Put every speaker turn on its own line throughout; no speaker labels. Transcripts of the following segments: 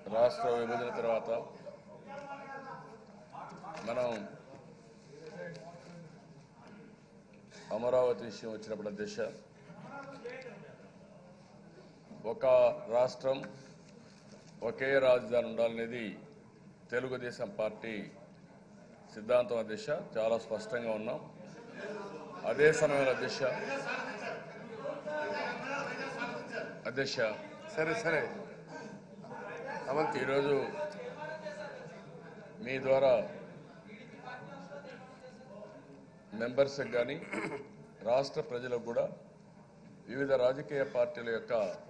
రాష్ట్ర విభజన తర్వాత మనం అమరావతి విషయం వచ్చినప్పుడు దిశ ఒక రాష్ట్రం ఒకే రాజధాని ఉండాలనేది తెలుగుదేశం పార్టీ సిద్ధాంతం దిశ చాలా స్పష్టంగా ఉన్నాం అదే సమయంలో దిశ అధ్యక్ష
సరే సరే అవంతి
ఈరోజు మీ ద్వారా మెంబర్స్కి కానీ రాష్ట్ర ప్రజలకు కూడా వివిధ రాజకీయ పార్టీల యొక్క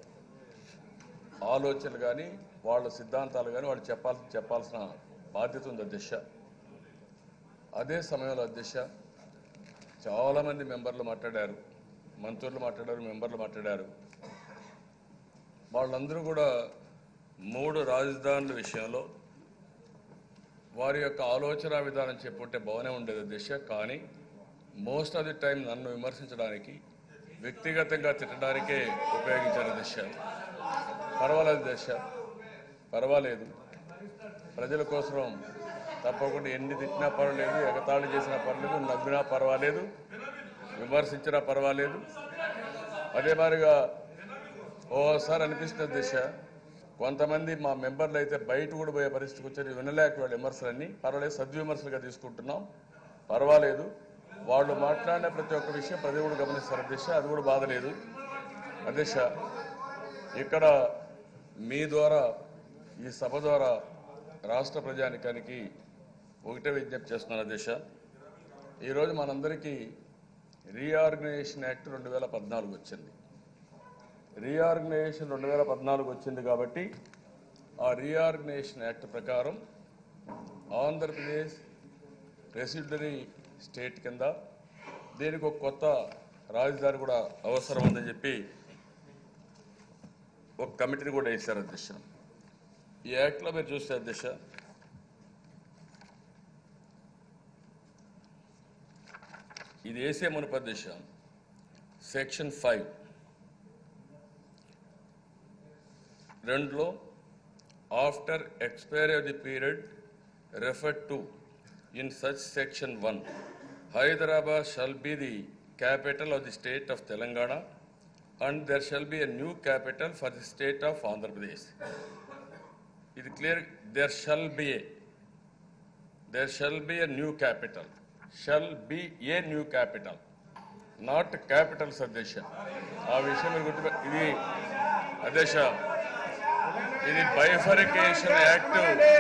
ఆలోచనలు కానీ వాళ్ళ సిద్ధాంతాలు కానీ వాళ్ళు చెప్పాల్సి చెప్పాల్సిన బాధ్యత ఉంది అధ్యక్ష అదే సమయంలో అధ్యక్ష చాలామంది మెంబర్లు మాట్లాడారు మంత్రులు మాట్లాడారు మెంబర్లు మాట్లాడారు వాళ్ళందరూ కూడా మూడు రాజధానుల విషయంలో వారి యొక్క ఆలోచన విధానం చెప్పుంటే బాగానే ఉండేది దిశ కానీ మోస్ట్ ఆఫ్ ది టైం నన్ను విమర్శించడానికి వ్యక్తిగతంగా తిట్టడానికే ఉపయోగించారు దిశ పర్వాలేదు దిశ పర్వాలేదు ప్రజల కోసం తప్పకుండా ఎన్ని తిట్టినా పర్వాలేదు ఎగతాళి చేసినా పర్వాలేదు నవ్వినా పర్వాలేదు విమర్శించినా పర్వాలేదు అదే మాదిరిగా ఓసారి అనిపిస్తుంది దిశ కొంతమంది మా మెంబర్లు అయితే బయట కూడా పోయే పరిస్థితికి వచ్చారు వినలేక వాళ్ళ విమర్శలన్నీ పర్వాలేదు సద్విమర్శలుగా తీసుకుంటున్నాం పర్వాలేదు వాళ్ళు మాట్లాడిన ప్రతి ఒక్క విషయం ప్రతి కూడా గమనిస్తారు దిశ అది కూడా బాధ లేదు అధ్యక్ష ఇక్కడ మీ ద్వారా ఈ సభ ద్వారా రాష్ట్ర ప్రజానికానికి ఒకటే విజ్ఞప్తి చేస్తున్నాను అధ్యక్ష ఈరోజు మనందరికీ రీఆర్గనైజేషన్ యాక్ట్ రెండు వేల పద్నాలుగు వచ్చింది రీఆర్గనైజేషన్ రెండు వేల పద్నాలుగు వచ్చింది కాబట్టి ఆ రీఆర్గనైజేషన్ యాక్ట్ ప్రకారం ఆంధ్రప్రదేశ్ రెసిడరీ స్టేట్ కింద దీనికి ఒక కొత్త రాజధాని కూడా అవసరం ఉందని చెప్పి ఒక కమిటీని కూడా వేశారు అధ్యక్ష ఈ యాక్ట్లో మీరు చూస్తే అధ్యక్ష ఇది వేసే మునుపు అధ్యక్ష సెక్షన్ ఫైవ్ రెండులో after expiry of the period referred to in such section one Hyderabad shall be the capital of the state of Telangana and there shall be a new capital for the state of Andhra Pradesh ఇది clear there shall be a there shall be a new capital shall be a new capital not capitals అధ్యక్ష ఆ విషయం మీరు గుర్తు ఇది అధ్యక్ష ఇది bifurcation act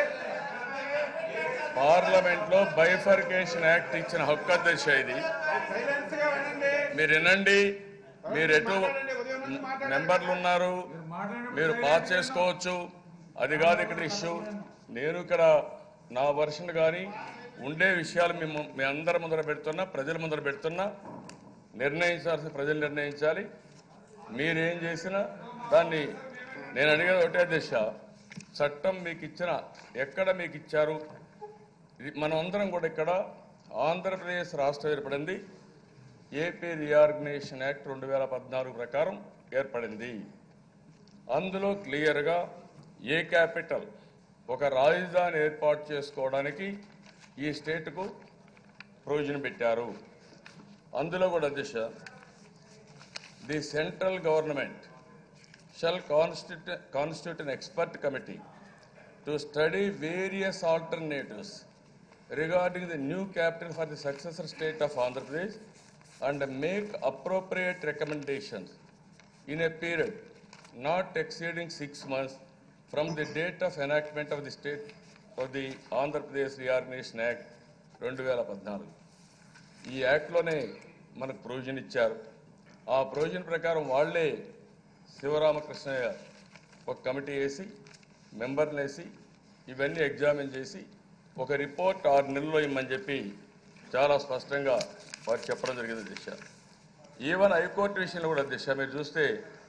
parliament లో బైఫర్కేషన్ యాక్ట్ ఇచ్చిన హక్కు అధ్యక్ష ఇది మీరు వినండి మీరు ఎటు మెంబర్లు ఉన్నారు మీరు పాస్ చేసుకోవచ్చు అది కాదు ఇక్కడ ఇష్యూ నేను ఇక్కడ నా వర్షన్ కానీ ఉండే విషయాలు మేము మీ అందరి ముందర పెడుతున్నా ప్రజల ముందర పెడుతున్నా నిర్ణయించాల్సిన ప్రజలు నిర్ణయించాలి మీరేం చేసినా దాన్ని నేను అడిగేది ఒకటే దిశ చట్టం మీకు ఇచ్చిన ఎక్కడ మీకు ఇచ్చారు ఇది మనం అందరం కూడా ఇక్కడ ఆంధ్రప్రదేశ్ రాష్ట్రం ఏర్పడింది ఏపీ రీఆర్గనైజేషన్ యాక్ట్ రెండు వేల పద్నాలుగు ప్రకారం ఏర్పడింది అందులో క్లియర్గా ఏ క్యాపిటల్ ఒక రాజధాని ఏర్పాటు చేసుకోవడానికి ఈ స్టేట్కు ప్రొవిజన్ పెట్టారు అందులో కూడా దిశ the central government shall constitute, constitute an expert committee to study various alternatives regarding the new capital for the successor state of Andhra Pradesh and make appropriate recommendations in a period not exceeding six months from the date of enactment of the state of the Andhra Pradesh Reorganization Act రెండు వేల పద్నాలుగు ఈ యాక్ట్లోనే మనకు provision ఇచ్చారు ఆ provision ప్రకారం వాళ్ళే శివరామకృష్ణయ్య ఒక కమిటీ వేసి మెంబర్లు వేసి ఇవన్నీ ఎగ్జామిన్ చేసి ఒక రిపోర్ట్ ఆరు నెలల్లో ఇమ్మని చెప్పి చాలా స్పష్టంగా వారు చెప్పడం జరిగింది దిశ ఈవెన్ హైకోర్టు విషయంలో కూడా దిశ మీరు చూస్తే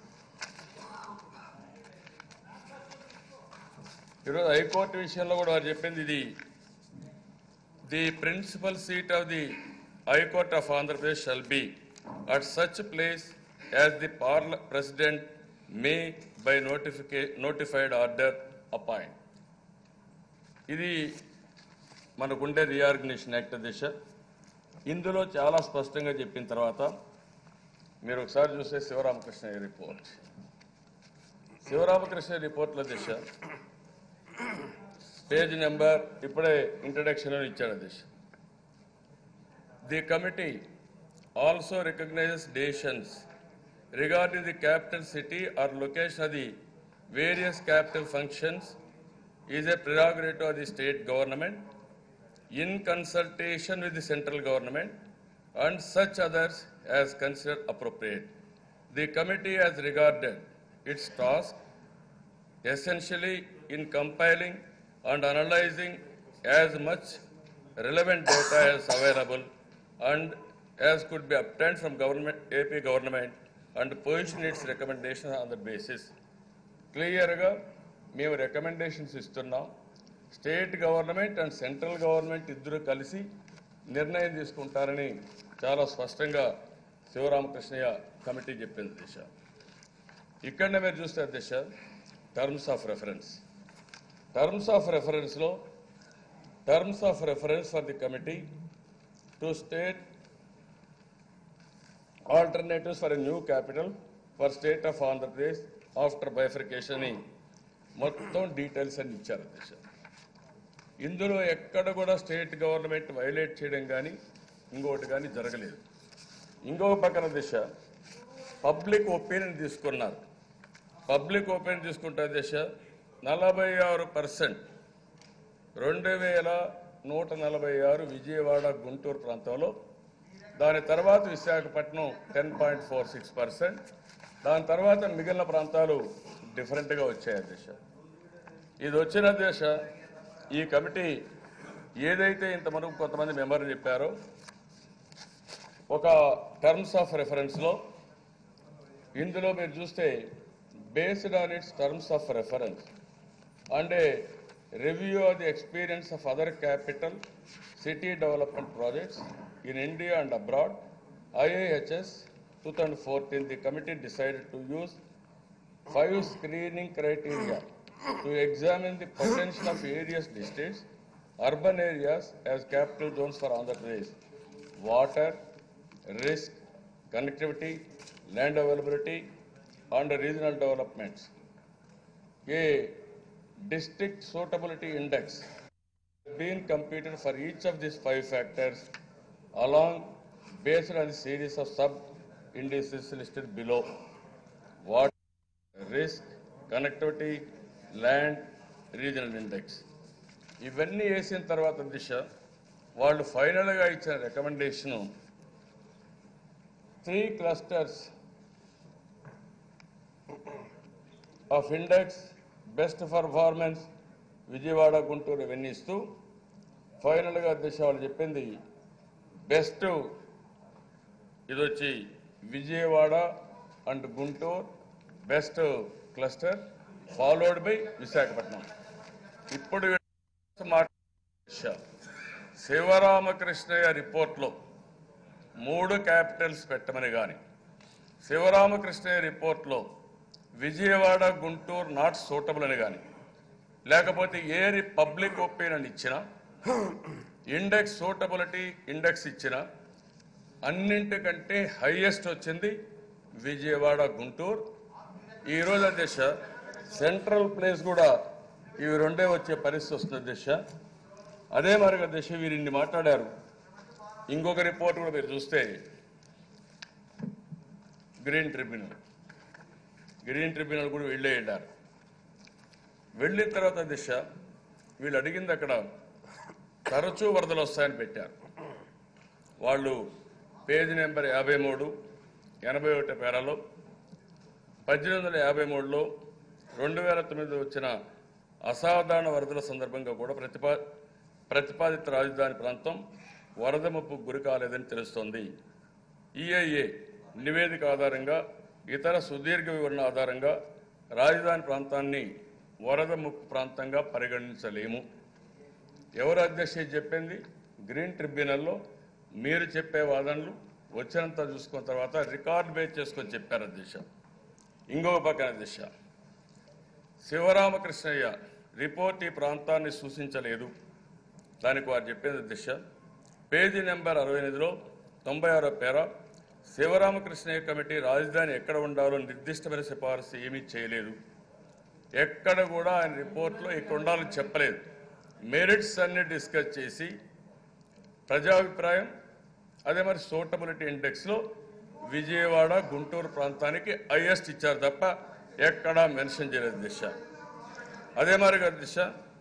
ఈరోజు హైకోర్టు విషయంలో కూడా వారు చెప్పింది ఇది the principal seat of the high court of Andhra Pradesh shall be at such place as the పార్ల ప్రెసిడెంట్ మే బై నోటిఫికే నోటిఫైడ్ ఆర్డర్ అపాయింట్ ఇది మనకుండే రీఆర్గనైజేషన్ యాక్ట్ దిశ ఇందులో చాలా స్పష్టంగా చెప్పిన తర్వాత మీరు ఒకసారి చూస్తే శివరామకృష్ణ రిపోర్ట్ శివరామకృష్ణ రిపోర్ట్ల దిశ పేజ్ నెంబర్ ఇప్పుడే ఇంట్రడక్షన్ ఇచ్చాడు దిశ ది కమిటీ ఆల్సో రికగ్నైజెస్ డేషన్స్ regarding the capital city or location of the various capital functions is a prerogative of the state government in consultation with the central government and such others as considered appropriate. The committee has regarded its task essentially in compiling and analyzing as much relevant data as available and as could be obtained from government, AP government and position its recommendations on the basis. క్లియర్గా మేము recommendations ఇస్తున్నాం state government and central government ఇద్దరు కలిసి నిర్ణయం తీసుకుంటారని చాలా స్పష్టంగా Sivaramakrishnaiah committee చెప్పింది దిశ ఇక్కడనే మీరు చూస్తే దిశ terms of reference terms of రెఫరెన్స్లో terms of reference for the committee to state alternatives for a new capital for state of Andhra Pradesh after bifurcation అని మొత్తం డీటెయిల్స్ అన్ని ఇచ్చారు అధ్యక్ష ఇందులో ఎక్కడ కూడా స్టేట్ గవర్నమెంట్ వైలేట్ చేయడం కానీ ఇంకొకటి కానీ జరగలేదు ఇంకొక పక్కన దిశ పబ్లిక్ ఒపీనియన్ తీసుకున్నారు పబ్లిక్ ఒపీనియన్ తీసుకుంటే దిశ నలభై ఆరు పర్సెంట్ రెండు వేల నూట నలభై ఆరు విజయవాడ గుంటూరు ప్రాంతంలో దాని తర్వాత Visakhapatnam ten point four six percent దాని తర్వాత మిగిలిన ప్రాంతాలు డిఫరెంట్గా వచ్చాయి అధ్యక్ష ఇది వచ్చిన అధ్యక్ష ఈ కమిటీ ఏదైతే ఇంతవరకు కొంతమంది మెంబర్లు చెప్పారో ఒక టర్మ్స్ ఆఫ్ రెఫరెన్స్లో ఇందులో మీరు చూస్తే based on its terms of reference and a review of the experience of other capital city development projects in India and abroad, IIHS 2014, the committee decided to use five screening criteria to examine the potential of various districts, urban areas as capital zones for Andhra Pradesh. Water, risk, connectivity, land availability, and regional developments. A district suitability index being computed for each of these five factors along based on the series of sub indices listed below. Water, risk, connectivity, land, regional index. ఇవన్నీ వేసిన తర్వాత దిశ వాళ్ళు ఫైనల్గా ఇచ్చిన recommendation three clusters of index best performance Vijayawada Guntur ఇవన్నీ ఇస్తూ ఫైనల్గా దిశ వాళ్ళు చెప్పింది బెస్ట్ ఇది వచ్చి Vijayawada and Guntur best cluster followed by Visakhapatnam ఇప్పుడు మాట శివరామకృష్ణయ్య రిపోర్ట్లో మూడు క్యాపిటల్స్ పెట్టమని కానీ శివరామకృష్ణయ్య రిపోర్ట్లో విజయవాడ గుంటూరు నాట్ సూటబుల్ అని కానీ లేకపోతే ఏ పబ్లిక్ ఒపీనియన్ ఇచ్చినా ఇండెక్స్ సూటబిలిటీ ఇండెక్స్ ఇచ్చిన అన్నింటికంటే హైయెస్ట్ వచ్చింది విజయవాడ గుంటూరు ఈరోజు అధ్యక్ష సెంట్రల్ ప్లేస్ కూడా ఇవి రెండే వచ్చే పరిస్థితి వస్తుంది అధ్యక్ష అదే మరి అధ్యక్ష వీరు ఇన్ని మాట్లాడారు ఇంకొక రిపోర్ట్ కూడా మీరు చూస్తే గ్రీన్ ట్రిబ్యునల్ గ్రీన్ ట్రిబ్యునల్ కూడా వెళ్ళే వెళ్ళారు వెళ్ళిన తర్వాత దిశ వీళ్ళు అడిగింది అక్కడ తరచూ వరదలు వస్తాయని పెట్టారు వాళ్ళు పేజీ నెంబర్ యాభై మూడు ఎనభై ఒకటి పేరాలో పద్దెనిమిది వందల యాభై మూడులో రెండు వేల తొమ్మిది వచ్చిన అసాధారణ వరదల సందర్భంగా కూడా ప్రతిపా ప్రతిపాదిత రాజధాని ప్రాంతం వరద ముప్పుకు గురి కాలేదని తెలుస్తోంది ఈఐఏ నివేదిక ఆధారంగా ఇతర సుదీర్ఘ వివరణ ఆధారంగా రాజధాని ప్రాంతాన్ని వరద ముప్పు ప్రాంతంగా పరిగణించలేము ఎవరు అధ్యక్ష చెప్పింది గ్రీన్ ట్రిబ్యునల్లో మీరు చెప్పే వాదనలు వచ్చినంత చూసుకున్న తర్వాత రికార్డ్ బేస్ చేసుకొని చెప్పారు అధ్యక్ష ఇంకొక పక్కన అధ్యక్ష శివరామకృష్ణయ్య రిపోర్ట్ ఈ ప్రాంతాన్ని సూచించలేదు దానికి వారు చెప్పిన దిశ పేజీ నెంబర్ అరవై ఎనిమిదిలో తొంభై ఆరో పేర శివరామకృష్ణయ్య కమిటీ రాజధాని ఎక్కడ ఉండాలో నిర్దిష్టమైన సిఫారసు ఏమీ చేయలేదు ఎక్కడ కూడా ఆయన రిపోర్ట్లో ఇక్కడ ఉండాలని చెప్పలేదు మెరిట్స్ అన్ని డిస్కస్ చేసి ప్రజాభిప్రాయం అదే మరి సూటబిలిటీ ఇండెక్స్లో విజయవాడ గుంటూరు ప్రాంతానికి హైయెస్ట్ ఇచ్చారు తప్ప ఎక్కడా మెన్షన్ చేయలేదు దిశ అదే మరి గారి దిశ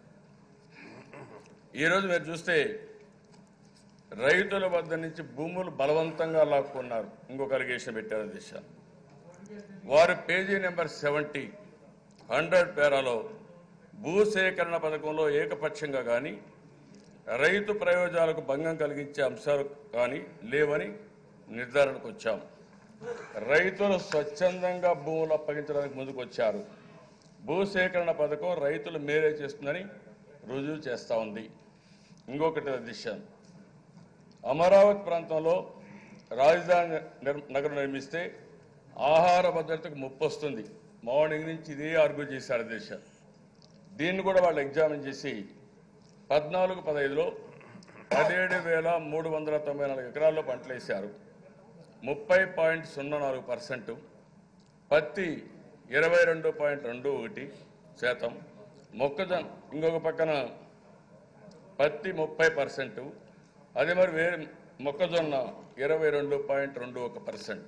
ఈరోజు మీరు చూస్తే రైతుల వద్ద నుంచి భూములు బలవంతంగా లాక్కున్నారు ఇంకొక అలిగేషన్ పెట్టారు దిశ వారు పేజీ నెంబర్ సెవెంటీ హండ్రెడ్ పేరాలో భూసేకరణ పథకంలో ఏకపక్షంగా కానీ రైతు ప్రయోజనాలకు భంగం కలిగించే అంశాలు కానీ లేవని నిర్ధారణకు వచ్చాం రైతులు స్వచ్ఛందంగా భూములు అప్పగించడానికి ముందుకు వచ్చారు భూసేకరణ పథకం రైతులు మేరే చేస్తుందని రుజువు చేస్తూ ఉంది ఇంకొకటి దిశ అమరావతి ప్రాంతంలో రాజధాని నిర్- నగరం నిర్మిస్తే ఆహార భద్రతకు ముప్పు వస్తుంది మార్నింగ్ నుంచి ఇదే ఆర్గ్యూ చేశారు దేశ దీన్ని కూడా వాళ్ళు ఎగ్జామిన్ చేసి పద్నాలుగు పదహైదులో పదిహేడు వేల మూడు వందల తొంభై నాలుగు ఎకరాల్లో పంటలు వేశారు ముప్పై పాయింట్ సున్నా నాలుగు పర్సెంట్ పత్తి ఇరవై రెండు పాయింట్ రెండు ఒకటి శాతం మొక్కజొన్న ఇంకొక పక్కన పత్తి ముప్పై పర్సెంట్ అదే మరి వేరే మొక్కజొన్న ఇరవై రెండు పాయింట్ రెండు ఒక పర్సెంట్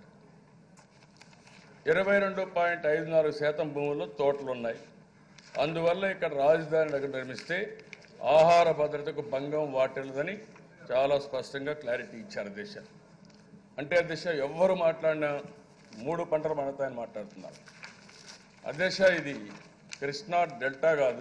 ఇరవై రెండు పాయింట్ ఐదు నాలుగు శాతం భూముల్లో తోటలు ఉన్నాయి అందువల్ల ఇక్కడ రాజధాని నగరం నిర్మిస్తే ఆహార భద్రతకు భంగం వాటిల్లదని చాలా స్పష్టంగా క్లారిటీ ఇచ్చారు దేశ అంటే అధ్యక్ష ఎవ్వరు మాట్లాడినా మూడు పంటలు పండుతాయని మాట్లాడుతున్నారు అధ్యక్ష ఇది కృష్ణా డెల్టా కాదు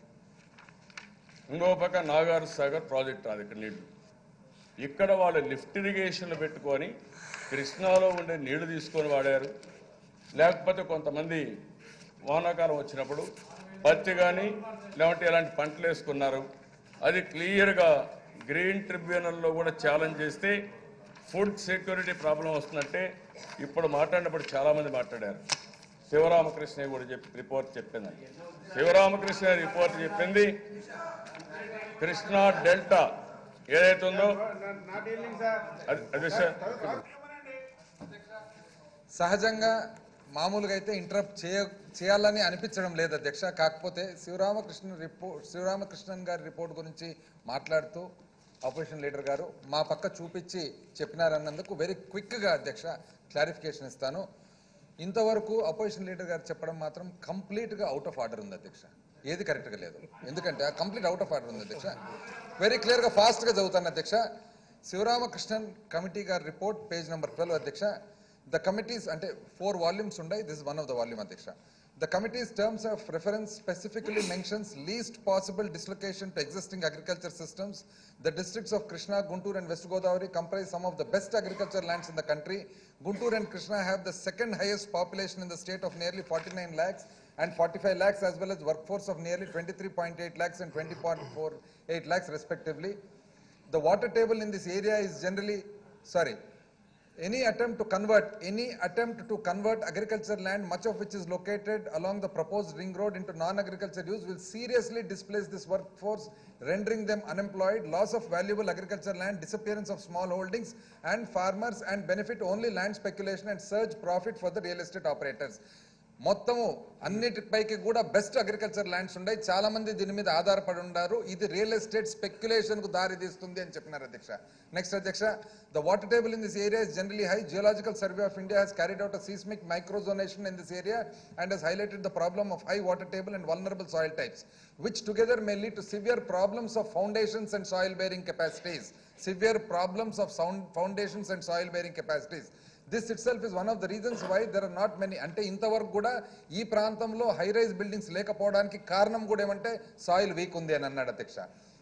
ఇంకో పక్క నాగార్ సాగర్ ప్రాజెక్ట్ రాదు ఇక్కడ నీళ్లు ఇక్కడ వాళ్ళు లిఫ్ట్ ఇరిగేషన్లు పెట్టుకొని కృష్ణాలో ఉండే నీళ్లు తీసుకొని వాడారు లేకపోతే కొంతమంది వానాకాలం వచ్చినప్పుడు పత్తి కానీ లేదంటే ఇలాంటి పంటలు వేసుకున్నారు అది క్లియర్గా గ్రీన్ ట్రిబ్యునల్లో కూడా ఛాలెంజ్ చేస్తే ఫుడ్ సెక్యూరిటీ ప్రాబ్లం వస్తుందంటే ఇప్పుడు మాట్లాడినప్పుడు చాలామంది మాట్లాడారు శివరామకృష్ణ కూడా చెప్పి రిపోర్ట్ చెప్పింది శివరామకృష్ణ రిపోర్ట్ చెప్పింది కృష్ణా డెల్టా ఏదైతే ఉందో అది అదే సార్
సహజంగా మామూలుగా అయితే ఇంటరప్ట్ చేయ చేయాలని అనిపించడం లేదు అధ్యక్ష కాకపోతే శివరామకృష్ణ రిపోర్ట్ శివరామకృష్ణన్ గారి రిపోర్ట్ గురించి మాట్లాడుతూ ఆపోజిషన్ లీడర్ గారు మా పక్క చూపించి చెప్పినారన్నందుకు వెరీ క్విక్గా అధ్యక్ష క్లారిఫికేషన్ ఇస్తాను ఇంతవరకు అపోజిషన్ లీడర్ గారు చెప్పడం మాత్రం కంప్లీట్గా అవుట్ ఆఫ్ ఆర్డర్ ఉంది అధ్యక్ష ఏది కరెక్ట్గా లేదు ఎందుకంటే కంప్లీట్ అవుట్ ఆఫ్ ఆర్డర్ ఉంది అధ్యక్ష వెరీ క్లియర్గా ఫాస్ట్గా చదువుతాను అధ్యక్ష శివరామకృష్ణన్ కమిటీ గారి రిపోర్ట్ పేజ్ నెంబర్ ట్వెల్వ్ అధ్యక్ష ద కమిటీస్ అంటే ఫోర్ వాల్యూమ్స్ ఉన్నాయి this one of the volume అధ్యక్ష the committee's terms of reference specifically mentions least possible dislocation to existing agriculture systems the districts of Krishna Guntur and West Godavari comprise some of the best agriculture lands in the country Guntur and Krishna have the second highest population in the state of nearly 49 lakhs and 45 lakhs as well as workforce of nearly 23.8 lakhs and 20.48 lakhs respectively. The water table in this area is generally, sorry, any attempt to convert, any attempt to convert agriculture land, much of which is located along the proposed ring road into non-agriculture use will seriously displace this workforce, rendering them unemployed, loss of valuable agriculture land, disappearance of small holdings and farmers and benefit only land speculation and surge profit for the real estate operators. మొత్తము అన్నిటిపైకి కూడా best agriculture lands ఉన్నాయి చాలా మంది దీని మీద ఆధారపడి ఉన్నారు ఇది రియల్ ఎస్టేట్ స్పెక్యులేషన్ కు దారి తీస్తుంది అని చెప్పినారు అధ్యక్ష నెక్స్ట్ అధ్యక్ష the water table in this area is generally high geological survey of India has carried out a seismic microzonation in this area and has highlighted the problem of high water table and vulnerable soil types which together may lead to severe problems of foundations and soil bearing capacities severe problems of sound foundations and soil bearing capacities this itself is one of the reasons why there are not many అంటే ఇంతవరకు కూడా ఈ ప్రాంతంలో high rise buildings లేకపోవడానికి కారణం కూడా ఏమంటే soil week ఉంది అని అన్నాడు అధ్యక్ష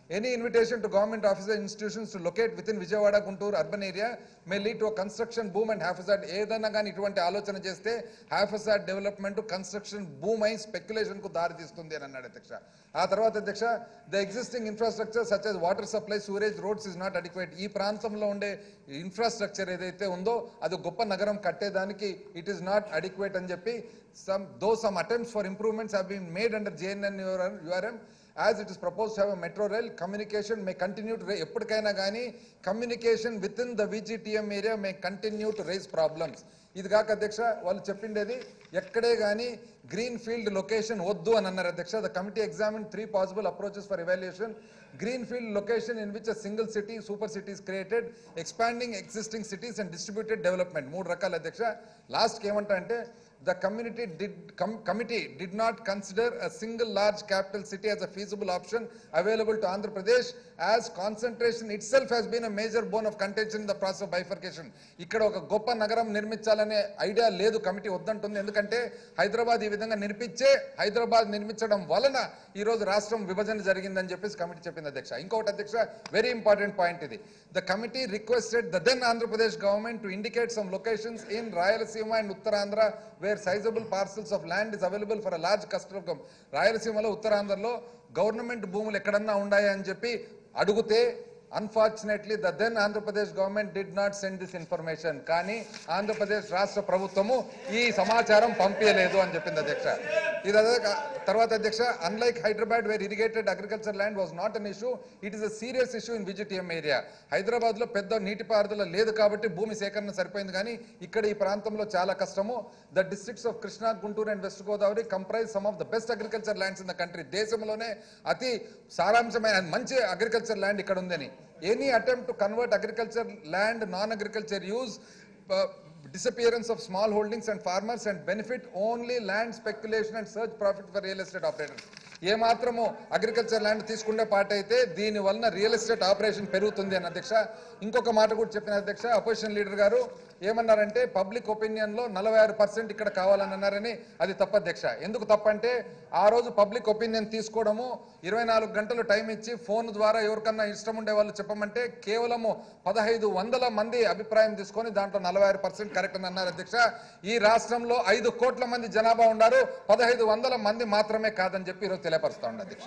Any invitation to government officer institutions to locate within Vijayawada, Guntur urban area may lead to a construction boom and haphazard ఏదన్నా కానీ ఇటువంటి ఆలోచన చేస్తే haphazard డెవలప్మెంట్ కన్స్ట్రక్షన్ భూమ్ అయి స్పెక్యులేషన్ కు దారి తీస్తుంది అని అన్నాడు అధ్యక్ష ఆ తర్వాత అధ్యక్ష the existing infrastructure such as water supply sewerage roads is not adequate ఈ ప్రాంతంలో ఉండే ఇన్ఫ్రాస్ట్రక్చర్ ఏదైతే ఉందో అది గొప్ప నగరం కట్టేదానికి ఇట్ ఈస్ నాట్ అడిక్వేట్ అని చెప్పి some though some attempts for improvements have been made under JNNURM as it is propose have a metro rail communication may continue to ఎప్పటికైనా కానీ communication with in the VGTM area may continue to rise problems ఇది కాక అధ్యక్ష వాళ్ళు చెప్పిండేది ఎక్కడే కానీ green field location వద్దు అని అన్నారు అధ్యక్ష the committee examine three possible approaches for evaluation green field location in which a single city super cities created expanding existing cities and distributed development మూడు రకాల అధ్యక్ష లాస్ట్కి ఏమంటా అంటే the community did com- committee did not consider a single large capital city as a feasible option available to Andhra Pradesh as concentration itself has been a major bone of contention in the process of bifurcation. ఇక్కడ ఒక గొప్ప నగరం నిర్మించాలనే idea లేదు committee వద్దంటుంది ఎందుకంటే హైదరాబాద్ ఈ విధంగా నిర్మించే హైదరాబాద్ నిర్మించడం వలన ఈ రోజు రాష్ట్రం విభజన జరిగిందని చెప్పేసి కమిటీ చెప్పింది అధ్యక్ష ఇంకొకటి అధ్యక్ష వెరీ ఇంపార్టెంట్ పాయింట్ ఇది the committee requested the then Andhra Pradesh government to indicate some locations in Rayalaseema and Uttarandhra where sizable parcels of land is available for a large customer రాయలసీమలో ఉత్తరాంధ్రలో గవర్నమెంట్ భూములు ఎక్కడన్నా ఉన్నాయా అని చెప్పి అడిగితే unfortunately the then Andhra Pradesh government did not send this information కానీ ఆంధ్రప్రదేశ్ రాష్ట్ర ప్రభుత్వము ఈ సమాచారం పంపించలేదు అని చెప్పింది అధ్యక్ష ఇది అదే కా- తర్వాత అధ్యక్ష unlike Hyderabad where irrigated agriculture land was not an issue it is a serious issue in VGTM area Hyderabad లో పెద్ద నీటిపారుదల లేదు కాబట్టి భూమి సేకరణ సరిపోయింది కానీ ఇక్కడ ఈ ప్రాంతంలో చాలా కష్టము the districts of Krishna Guntur and West Godavari comprise some of the best agriculture lands in the country దేశంలోనే అతి సారాంశమైన మంచి అగ్రికల్చర్ ల్యాండ్ ఇక్కడ ఉందని any attempt to convert agriculture land non agriculture use disappearance of small holdings and farmers and benefit only land speculation and search profit for real estate operators. ఏ మాత్రము agriculture land తీసుకునే పాట అయితే దీని వలన real estate operation పెరుగుతుంది అని అధ్యక్ష ఇంకొక మాట కూడా చెప్పిన అధ్యక్ష అపోజిషన్ లీడర్ గారు ఏమన్నారంటే పబ్లిక్ ఒపీనియన్ లో నలభై ఆరు పర్సెంట్ ఇక్కడ కావాలని అన్నారని అది తప్పు అధ్యక్ష ఎందుకు తప్పంటే ఆ రోజు పబ్లిక్ ఒపీనియన్ తీసుకోవడము ఇరవై నాలుగు గంటలు టైం ఇచ్చి ఫోన్ ద్వారా ఎవరికన్నా ఇష్టం ఉండే వాళ్ళు చెప్పమంటే కేవలము పదహైదు వందల మంది అభిప్రాయం తీసుకొని దాంట్లో నలభై ఆరు పర్సెంట్ కరెక్ట్ అని అన్నారు అధ్యక్ష ఈ రాష్ట్రంలో ఐదు కోట్ల మంది జనాభా ఉన్నారు పదహైదు వందల మంది మాత్రమే కాదని చెప్పి ఈరోజు తెలియపరుస్తా ఉండే అధ్యక్ష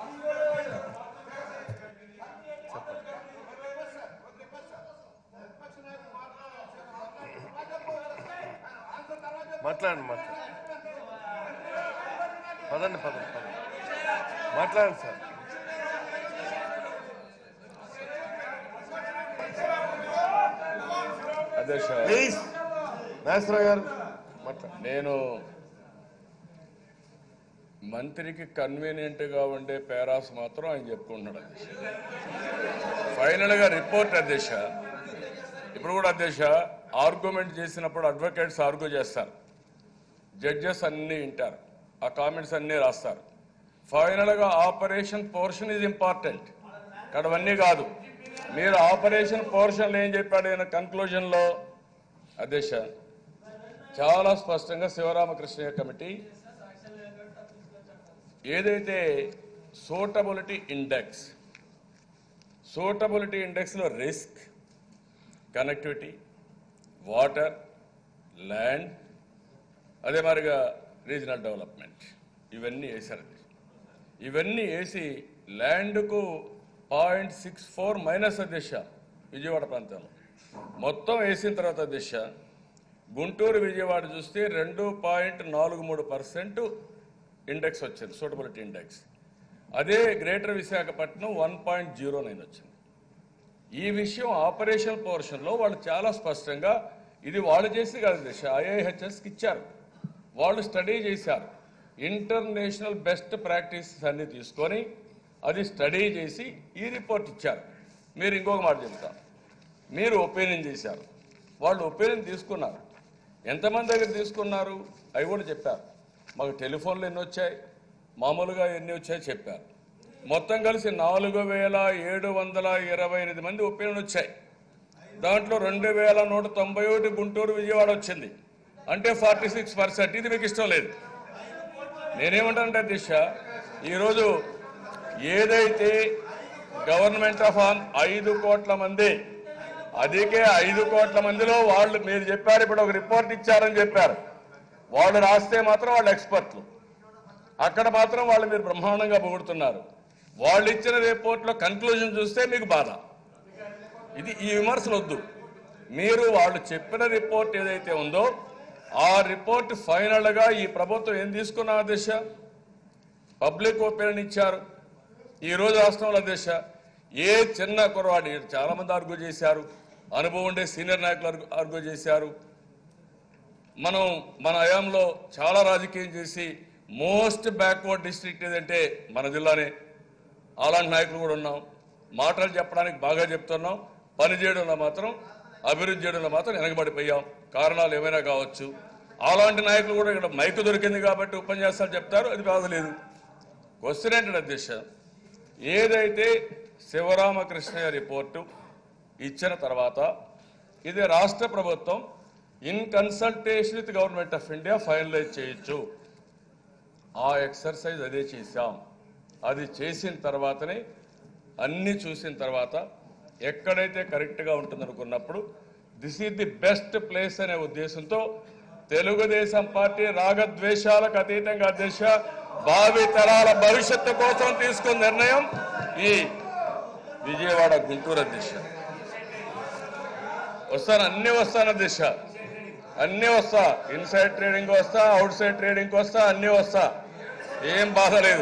మాట్లాడండి మాట్లాడండి పదండి పదండి పదండి మాట్లాడండి సార్
అధ్యక్ష
ప్లీజ్ నాగేశ్వరరావు గారు మాట్లాడండి
నేను మంత్రికి కన్వీనియంట్ గా ఉండే పేరాస్ మాత్రం ఆయన చెప్పుకుంటున్నాడు అధ్యక్ష ఫైనల్ గా రిపోర్ట్ అధ్యక్ష ఇప్పుడు కూడా అధ్యక్ష ఆర్గ్యుమెంట్ చేసినప్పుడు అడ్వకేట్స్ ఆర్గ్యూ చేస్తారు జడ్జెస్ అన్ని వింటారు ఆ కామెంట్స్ అన్ని రాస్తారు ఫైనల్ గా ఆపరేషన్ పోర్షన్ ఇస్ ఇంపార్టెంట్ ఇక్కడ అవన్నీ కాదు మీరు ఆపరేషన్ పోర్షన్ ఏం చెప్పాడు ఈయన కన్క్లూజన్ లో అధ్యక్ష చాలా స్పష్టంగా శివరామకృష్ణయ్య కమిటీ ఏదైతే సూటబిలిటీ ఇండెక్స్ సూటబిలిటీ ఇండెక్స్లో రిస్క్ కనెక్టివిటీ వాటర్ ల్యాండ్ అదే మాదిరిగా రీజనల్ డెవలప్మెంట్ ఇవన్నీ వేశారు ఇవన్నీ వేసి ల్యాండ్కు పాయింట్ సిక్స్ ఫోర్ మైనస్ దిశ విజయవాడ ప్రాంతంలో మొత్తం వేసిన తర్వాత దిశ గుంటూరు విజయవాడ చూస్తే రెండు పాయింట్ నాలుగు మూడు పర్సెంట్ ఇండెక్స్ వచ్చింది సూటబిలిటీ ఇండెక్స్ అదే greater Visakhapatnam one point zero nine వచ్చింది ఈ విషయం ఆపరేషన్ పోర్షన్లో వాళ్ళు చాలా స్పష్టంగా ఇది వాళ్ళు చేసి కాదు దిశ ఐఐహెచ్ఎస్కి ఇచ్చారు వాళ్ళు స్టడీ చేశారు ఇంటర్నేషనల్ బెస్ట్ ప్రాక్టీసెస్ అన్ని తీసుకొని అది స్టడీ చేసి ఈ రిపోర్ట్ ఇచ్చారు మీరు ఇంకొక మాట చెప్తాను మీరు ఒపీనియన్ చేశారు వాళ్ళు ఒపీనియన్ తీసుకున్నారు ఎంతమంది దగ్గర తీసుకున్నారు అవి కూడా చెప్పారు మాకు టెలిఫోన్లు ఎన్ని వచ్చాయి మామూలుగా ఎన్ని వచ్చాయో చెప్పారు మొత్తం కలిసి నాలుగు వేల ఏడు వందల ఇరవై ఎనిమిది మంది ఒపీనియన్ వచ్చాయి దాంట్లో రెండు వేల నూట తొంభై ఒకటి గుంటూరు విజయవాడ వచ్చింది అంటే ఫార్టీ సిక్స్ పర్సెంట్ ఇది మీకు ఇష్టం లేదు నేనేమంటానంటే దిశ ఈరోజు ఏదైతే గవర్నమెంట్ ఆఫ్ ఆన్ ఐదు కోట్ల మంది అదికే ఐదు కోట్ల మందిలో వాళ్ళు మీరు చెప్పారు ఇప్పుడు ఒక రిపోర్ట్ ఇచ్చారని చెప్పారు వాళ్ళు రాస్తే మాత్రం వాళ్ళు ఎక్స్పర్ట్లు అక్కడ మాత్రం వాళ్ళు మీరు బ్రహ్మాండంగా పొగుడుతున్నారు వాళ్ళు ఇచ్చిన రిపోర్ట్లో కన్క్లూజన్ చూస్తే మీకు బాధ ఇది ఈ విమర్శలు వద్దు మీరు వాళ్ళు చెప్పిన రిపోర్ట్ ఏదైతే ఉందో ఆ రిపోర్ట్ ఫైనల్గా ఈ ప్రభుత్వం ఏం తీసుకున్న దిశ పబ్లిక్ ఒపీనియన్ ఇచ్చారు ఈ రోజు రాష్ట్రంలో దిశ ఏ చిన్న కురవాడి చాలా మంది ఆర్గ్యూ చేశారు అనుభవం ఉండే సీనియర్ నాయకులు ఆర్గ్యూ- ఆర్గ్యూ చేశారు మనం మన హయాంలో చాలా రాజకీయం చేసి మోస్ట్ బ్యాక్వర్డ్ డిస్ట్రిక్ట్ ఏదంటే మన జిల్లానే అలాంటి నాయకులు కూడా ఉన్నాం మాటలు చెప్పడానికి బాగా చెప్తున్నాం పని చేయడంలో మాత్రం అభివృద్ధి చేయడంలో మాత్రం వెనకబడిపోయాం కారణాలు ఏమైనా కావచ్చు అలాంటి నాయకులు కూడా ఇక్కడ మైకు దొరికింది కాబట్టి ఉపన్యాసాలు చెప్తారు అది బాధ లేదు క్వశ్చన్ ఏంటంటే అధ్యక్ష ఏదైతే శివరామకృష్ణయ్య రిపోర్టు ఇచ్చిన తర్వాత ఇది రాష్ట్ర ప్రభుత్వం in consultation with government of India finalise చేయొచ్చు ఆ ఎక్సర్సైజ్ అదే చేశాం అది చేసిన తర్వాతనే అన్ని చూసిన తర్వాత ఎక్కడైతే కరెక్ట్గా ఉంటుందనుకున్నప్పుడు this is the best place అనే ఉద్దేశంతో తెలుగుదేశం పార్టీ రాగద్వేషాలకు అతీతంగా అధ్యక్ష భావి తరాల భవిష్యత్తు కోసం తీసుకున్న నిర్ణయం ఈ విజయవాడ గుంటూరు అధ్యక్ష వస్తాను అన్ని వస్తాను అధ్యక్ష అన్ని వస్తా ఇన్సైడ్ ట్రేడింగ్ వస్తా అవుట్ సైడ్ ట్రేడింగ్ వస్తా అన్ని వస్తా ఏం బాధ లేదు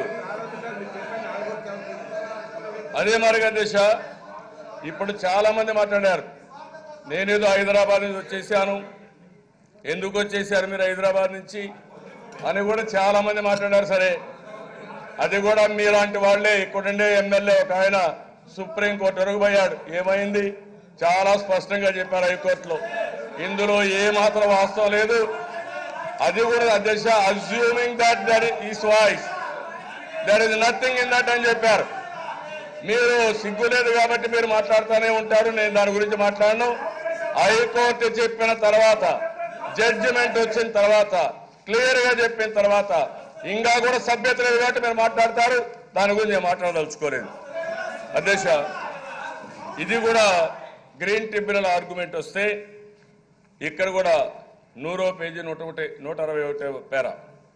అదే మరిగా దిశ ఇప్పుడు చాలా మంది మాట్లాడారు నేనేదో హైదరాబాద్ నుంచి వచ్చేసాను ఎందుకు వచ్చేసారు మీరు హైదరాబాద్ నుంచి అని కూడా చాలా మంది మాట్లాడారు సరే అది కూడా మీలాంటి వాళ్ళే ఇక్కడుండే ఎమ్మెల్యే ఒక ఆయన సుప్రీంకోర్టు ఎరుగుపోయాడు ఏమైంది చాలా స్పష్టంగా చెప్పారు హైకోర్టులో ఇందులో ఏ మాత్రం వాస్తవం లేదు అది కూడా అధ్యక్ష assuming that that is voice there is nothing in that అని చెప్పారు మీరు సిగ్గు లేదు కాబట్టి మీరు మాట్లాడుతూనే ఉంటారు నేను దాని గురించి మాట్లాడను హైకోర్టు చెప్పిన తర్వాత జడ్జిమెంట్ వచ్చిన తర్వాత క్లియర్ గా చెప్పిన తర్వాత ఇంకా కూడా సభ్యత లేదు కాబట్టి మీరు మాట్లాడతారు దాని గురించి నేను మాట్లాడదలుచుకోలేదు అధ్యక్ష ఇది కూడా గ్రీన్ ట్రిబ్యునల్ ఆర్గ్యుమెంట్ వస్తే ఇక్కడ కూడా నూరో పేజీ నూట ఒకటి నూట అరవై ఒకటి పేర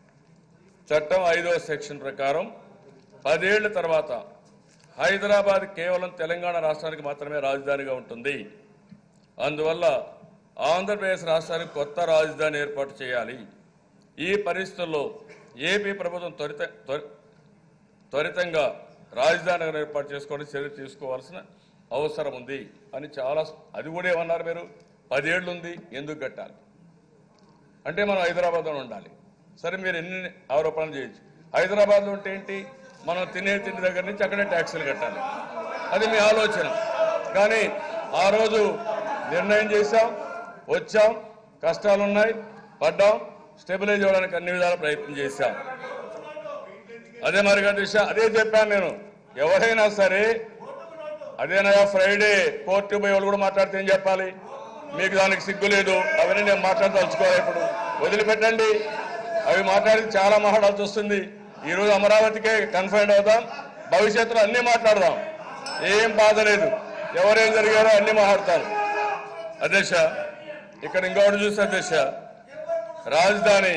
చట్టం ఐదవ సెక్షన్ ప్రకారం పదేళ్ల తర్వాత హైదరాబాద్ కేవలం తెలంగాణ రాష్ట్రానికి మాత్రమే రాజధానిగా ఉంటుంది అందువల్ల ఆంధ్రప్రదేశ్ రాష్ట్రానికి కొత్త రాజధాని ఏర్పాటు చేయాలి ఈ పరిస్థితుల్లో ఏపీ ప్రభుత్వం త్వరిత త్వరి- త్వరితంగా రాజధాని నగరం ఏర్పాటు చేసుకోవడం చర్య తీసుకోవాల్సిన అవసరం ఉంది అని చాలా స్ప- అది కూడా ఏమన్నారు మీరు పదేళ్ళు ఉంది ఎందుకు కట్టాలి అంటే మనం హైదరాబాద్లో ఉండాలి సరే మీరు ఎన్ని ఆరోపణలు చేయొచ్చు హైదరాబాద్లో ఉంటే ఏంటి మనం తినే తిండి దగ్గర నుంచి అక్కడే ట్యాక్సీలు కట్టాలి అది మీ ఆలోచన కానీ ఆ రోజు నిర్ణయం చేశాం వచ్చాం కష్టాలు ఉన్నాయి పడ్డాం స్టెబిలైజ్ అవ్వడానికి అన్ని విధాల ప్రయత్నం చేశాం అదే మరిగా దిశ అదే చెప్పాను నేను ఎవరైనా సరే అదేనయ్యా ఫ్రైడే కోర్టు పోయి వాళ్ళు కూడా మాట్లాడితే ఏం చెప్పాలి మీకు దానికి సిగ్గు లేదు అవన్నీ నేను మాట్లాడదలుచుకోవాలి ఇప్పుడు వదిలిపెట్టండి అవి మాట్లాడి చాలా మాట్లాడాల్సి వస్తుంది ఈ రోజు అమరావతికే కన్ఫైన్ అవుదాం భవిష్యత్తులో అన్ని మాట్లాడదాం ఏం బాధ లేదు ఎవరేం జరిగారో అన్ని మాట్లాడతారు అధ్యక్ష ఇక్కడ ఇంకొకటి చూస్తే అధ్యక్ష రాజధాని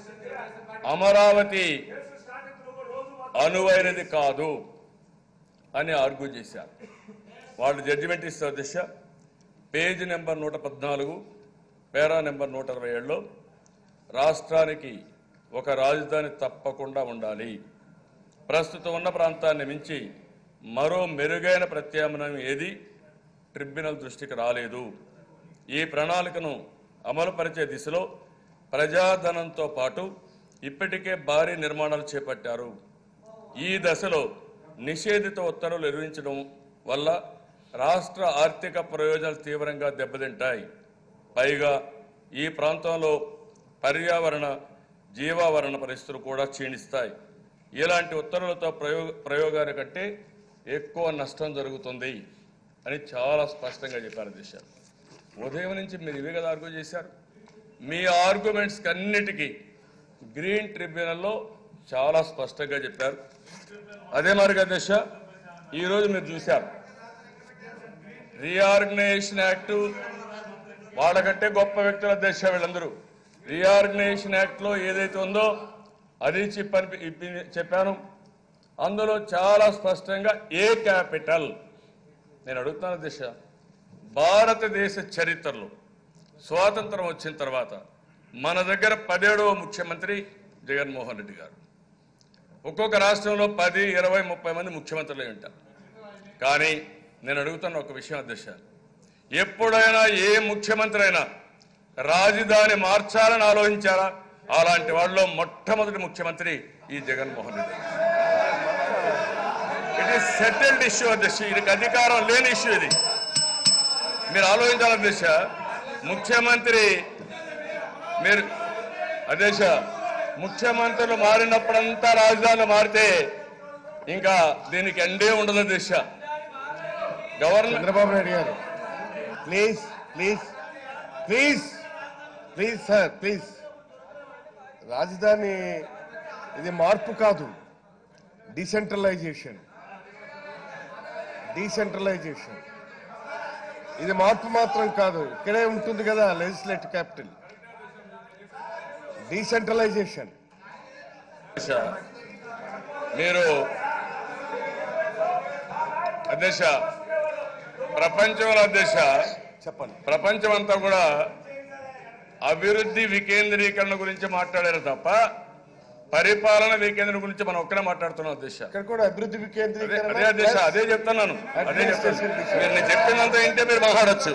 అమరావతి అనువైనది కాదు అని ఆర్గ్యూ చేశారు వాళ్ళు జడ్జిమెంట్ ఇస్తారు దిశ పేజ్ నెంబర్ నూట పద్నాలుగు పేరా నెంబర్ నూట అరవై ఏడులో రాష్ట్రానికి ఒక రాజధాని తప్పకుండా ఉండాలి ప్రస్తుతం ఉన్న ప్రాంతాన్ని మించి మరో మెరుగైన ప్రత్యామ్నాయం ఏది ట్రిబ్యునల్ దృష్టికి రాలేదు ఈ ప్రణాళికను అమలుపరిచే దిశలో ప్రజాధనంతో పాటు ఇప్పటికే భారీ నిర్మాణాలు చేపట్టారు ఈ దశలో నిషేధిత ఉత్తర్వులు నిర్వహించడం వల్ల రాష్ట్ర ఆర్థిక ప్రయోజనాలు తీవ్రంగా దెబ్బతింటాయి పైగా ఈ ప్రాంతంలో పర్యావరణ జీవావరణ పరిస్థితులు కూడా క్షీణిస్తాయి ఇలాంటి ఉత్తర్వులతో ప్రయోగ ప్రయోగాల కంటే ఎక్కువ నష్టం జరుగుతుంది అని చాలా స్పష్టంగా చెప్పారు దిశ ఉదయం నుంచి మీరు ఇవే కదా ఆర్గ్యూ చేశారు మీ ఆర్గ్యుమెంట్స్ అన్నిటికీ గ్రీన్ ట్రిబ్యునల్లో చాలా స్పష్టంగా చెప్పారు అదే మరిగా దశ ఈరోజు మీరు చూశారు రీఆర్గనైజేషన్ యాక్ట్ వాళ్ళకంటే గొప్ప వ్యక్తుల అధ్యక్ష వీళ్ళందరూ రీఆర్గనైజేషన్ యాక్ట్ లో ఏదైతే ఉందో అది చెప్పని ఇప్పి- చెప్పాను అందులో చాలా స్పష్టంగా ఏ క్యాపిటల్ నేను అడుగుతాను అధ్యక్ష భారతదేశ చరిత్రలో స్వాతంత్రం వచ్చిన తర్వాత మన దగ్గర పదేడవ ముఖ్యమంత్రి జగన్మోహన్ రెడ్డి గారు ఒక్కొక్క రాష్ట్రంలో పది ఇరవై ముప్పై మంది ముఖ్యమంత్రులు అయి ఉంటారు కానీ నేను అడుగుతున్న ఒక విషయం అధ్యక్ష ఎప్పుడైనా ఏ ముఖ్యమంత్రి అయినా రాజధాని మార్చాలని ఆలోచించారా అలాంటి వాళ్ళలో మొట్టమొదటి ముఖ్యమంత్రి ఈ Jaganmohan Reddy it is settled issue అధ్యక్ష ఇది అధికారం లేని ఇష్యూ ఇది మీరు ఆలోచించాలి అధ్యక్ష ముఖ్యమంత్రి మీరు అధ్యక్ష ముఖ్యమంత్రులు మారినప్పుడంతా రాజధానులు మారితే ఇంకా దీనికి ఎండే ఉండదు అధ్యక్ష గవర్నర్
చంద్రబాబు నాయుడు గారు please please please please sir please రాజధాని ఇది మార్పు కాదు డీసెంట్రలైజేషన్ డీసెంట్రలైజేషన్ ఇది మార్పు మాత్రం కాదు ఇక్కడే ఉంటుంది కదా లెజిస్లేటివ్ క్యాపిటల్ డీసెంట్రలైజేషన్
అధ్యక్ష మీరు అధ్యక్ష ప్రపంచంలో అధ్యక్ష
చెప్పండి
ప్రపంచం అంతా కూడా అభివృద్ధి వికేంద్రీకరణ గురించి మాట్లాడారు తప్ప పరిపాలన వికేంద్రీకరణ గురించి మనం ఒక్కనే మాట్లాడుతున్నాం అధ్యక్ష
ఇక్కడ కూడా అభివృద్ధి
అదే
వికేంద్రీకరణ
అదే అధ్యక్ష అదే చెప్తున్నాను అదే చెప్తాను మీరు నేను చెప్పినంత ఏంటే మీరు మాట్లాడచ్చు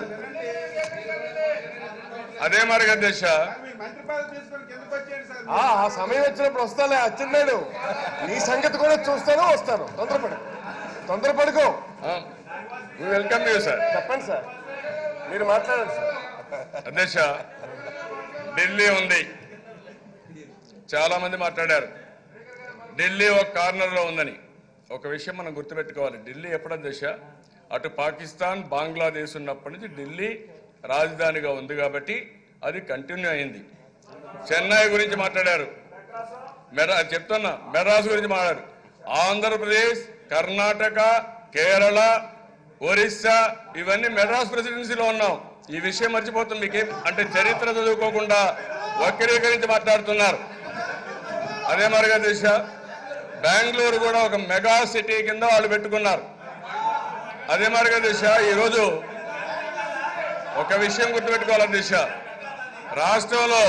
అదే మరి అధ్యక్ష
మీ మంత్రి పదవి తీసుకొని కిందకు వచ్చేయండి సార్
ఆ ఆ సమయం వచ్చినప్పుడు వస్తాలే అచ్చెన్నాడు నీ సంగతి కూడా చూస్తాను వస్తాను తొందరపడు తొందరపడుకో
వెల్కమ్ యూ సార్
చెప్పండి సార్ మీరు మాట్లాడండి సార్
అధ్యక్ష ఢిల్లీ ఉంది చాలా మంది మాట్లాడారు ఢిల్లీ ఒక కార్నర్ లో ఉందని ఒక విషయం మనం గుర్తుపెట్టుకోవాలి ఢిల్లీ ఎప్పుడు అధ్యక్ష అటు పాకిస్తాన్ బంగ్లాదేశ్ ఉన్నప్పటి నుంచి ఢిల్లీ రాజధానిగా ఉంది కాబట్టి అది కంటిన్యూ అయింది చెన్నై గురించి మాట్లాడారు మెరా చెప్తున్నా మెడ్రాస్ గురించి మాట్లాడారు ఆంధ్రప్రదేశ్ కర్ణాటక కేరళ ఒరిస్సా ఇవన్నీ మెడ్రాస్ ప్రెసిడెన్సీలో ఉన్నాం ఈ విషయం మర్చిపోతుంది మీకేం అంటే చరిత్ర చదువుకోకుండా వక్రీకరించి మాట్లాడుతున్నారు అదే మరిగా దిశ బెంగళూరు కూడా ఒక మెగా సిటీ కింద వాళ్ళు పెట్టుకున్నారు అదే మరిగా దిశ ఈరోజు ఒక విషయం గుర్తుపెట్టుకోవాలి దిశ రాష్ట్రంలో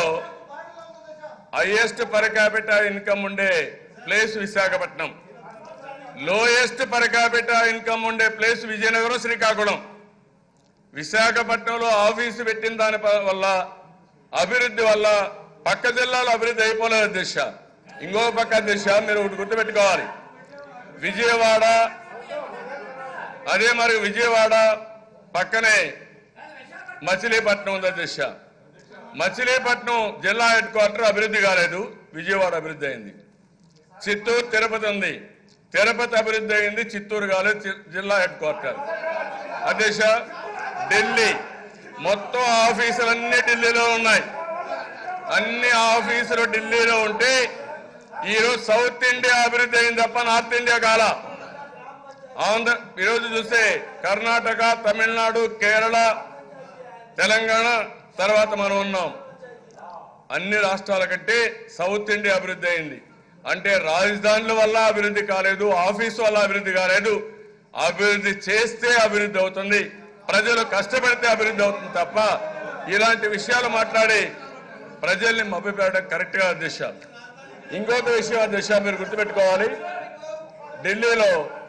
హైయెస్ట్ పర్ క్యాపిటల్ ఇన్కమ్ ఉండే place Visakhapatnam lowest per capital income ఉండే ప్లేస్ విజయనగరం శ్రీకాకుళం విశాఖపట్నంలో ఆఫీసు పెట్టిన దాని ప- వల్ల అభివృద్ధి వల్ల పక్క జిల్లాలో అభివృద్ధి అయిపోలేదు దిశ ఇంకో పక్క దిశ మీరు ఒకటి గుర్తుపెట్టుకోవాలి విజయవాడ అదే మరి విజయవాడ పక్కనే మచిలీపట్నం ఉంది దిశ మచిలీపట్నం జిల్లా హెడ్ క్వార్టర్ అభివృద్ధి కాలేదు విజయవాడ అభివృద్ధి అయింది చిత్తూరు తిరుపతి ఉంది తిరుపతి అభివృద్ధి అయింది చిత్తూరు కాలేదు చి- జిల్లా హెడ్ క్వార్టర్ అధ్యక్ష ఢిల్లీ మొత్తం ఆఫీసులన్నీ ఢిల్లీలో ఉన్నాయి అన్ని ఆఫీసులు ఢిల్లీలో ఉంటే ఈరోజు సౌత్ ఇండియా అభివృద్ధి అయింది తప్ప నార్త్ ఇండియా కాల ఆంధ్ర ఈరోజు చూస్తే కర్ణాటక తమిళనాడు కేరళ తెలంగాణ తర్వాత మనం ఉన్నాం అన్ని రాష్ట్రాల కంటే సౌత్ ఇండియా అభివృద్ధి అయింది అంటే రాజధానుల వల్ల అభివృద్ధి కాలేదు ఆఫీసు వల్ల అభివృద్ధి కాలేదు అభివృద్ధి చేస్తే అభివృద్ధి అవుతుంది ప్రజలు కష్టపడితే అభివృద్ధి అవుతుంది తప్ప ఇలాంటి విషయాలు మాట్లాడి ప్రజల్ని మభ్యపెట్టడం కరెక్ట్ గా దిశ ఇంకొక విషయం దిశ మీరు గుర్తుపెట్టుకోవాలి ఢిల్లీలో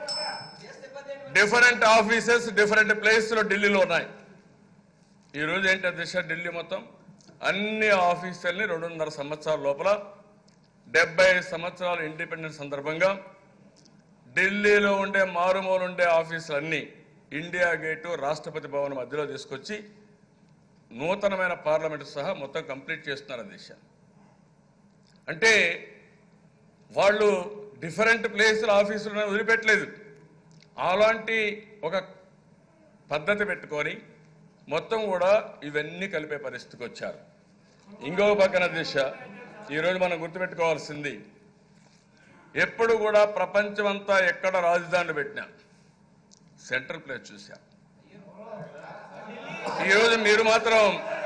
డిఫరెంట్ ఆఫీసెస్ డిఫరెంట్ ప్లేస్ లో ఢిల్లీలో ఉన్నాయి ఈ రోజు ఏంటి దిశ ఢిల్లీ మొత్తం అన్ని ఆఫీసుల్ని రెండున్నర సంవత్సరాల లోపల డెబ్బై సంవత్సరాల ఇండిపెండెన్స్ సందర్భంగా ఢిల్లీలో ఉండే మారుమూల ఉండే ఆఫీసులన్నీ ఇండియా గేటు రాష్ట్రపతి భవన్ మధ్యలో తీసుకొచ్చి నూతనమైన పార్లమెంట్ సహా మొత్తం కంప్లీట్ చేస్తున్నారు దిశ అంటే వాళ్ళు డిఫరెంట్ ప్లేసుల ఆఫీసులను వదిలిపెట్టలేదు అలాంటి ఒక పద్ధతి పెట్టుకొని మొత్తం కూడా ఇవన్నీ కలిపే పరిస్థితికి వచ్చారు ఇంకో పక్కన దిశ ఈరోజు మనం గుర్తుపెట్టుకోవాల్సింది ఎప్పుడు కూడా ప్రపంచమంతా ఎక్కడ రాజధానులు పెట్టినా సెంట్రల్ ప్లేస్ చూశాం ఈరోజు మీరు మాత్రం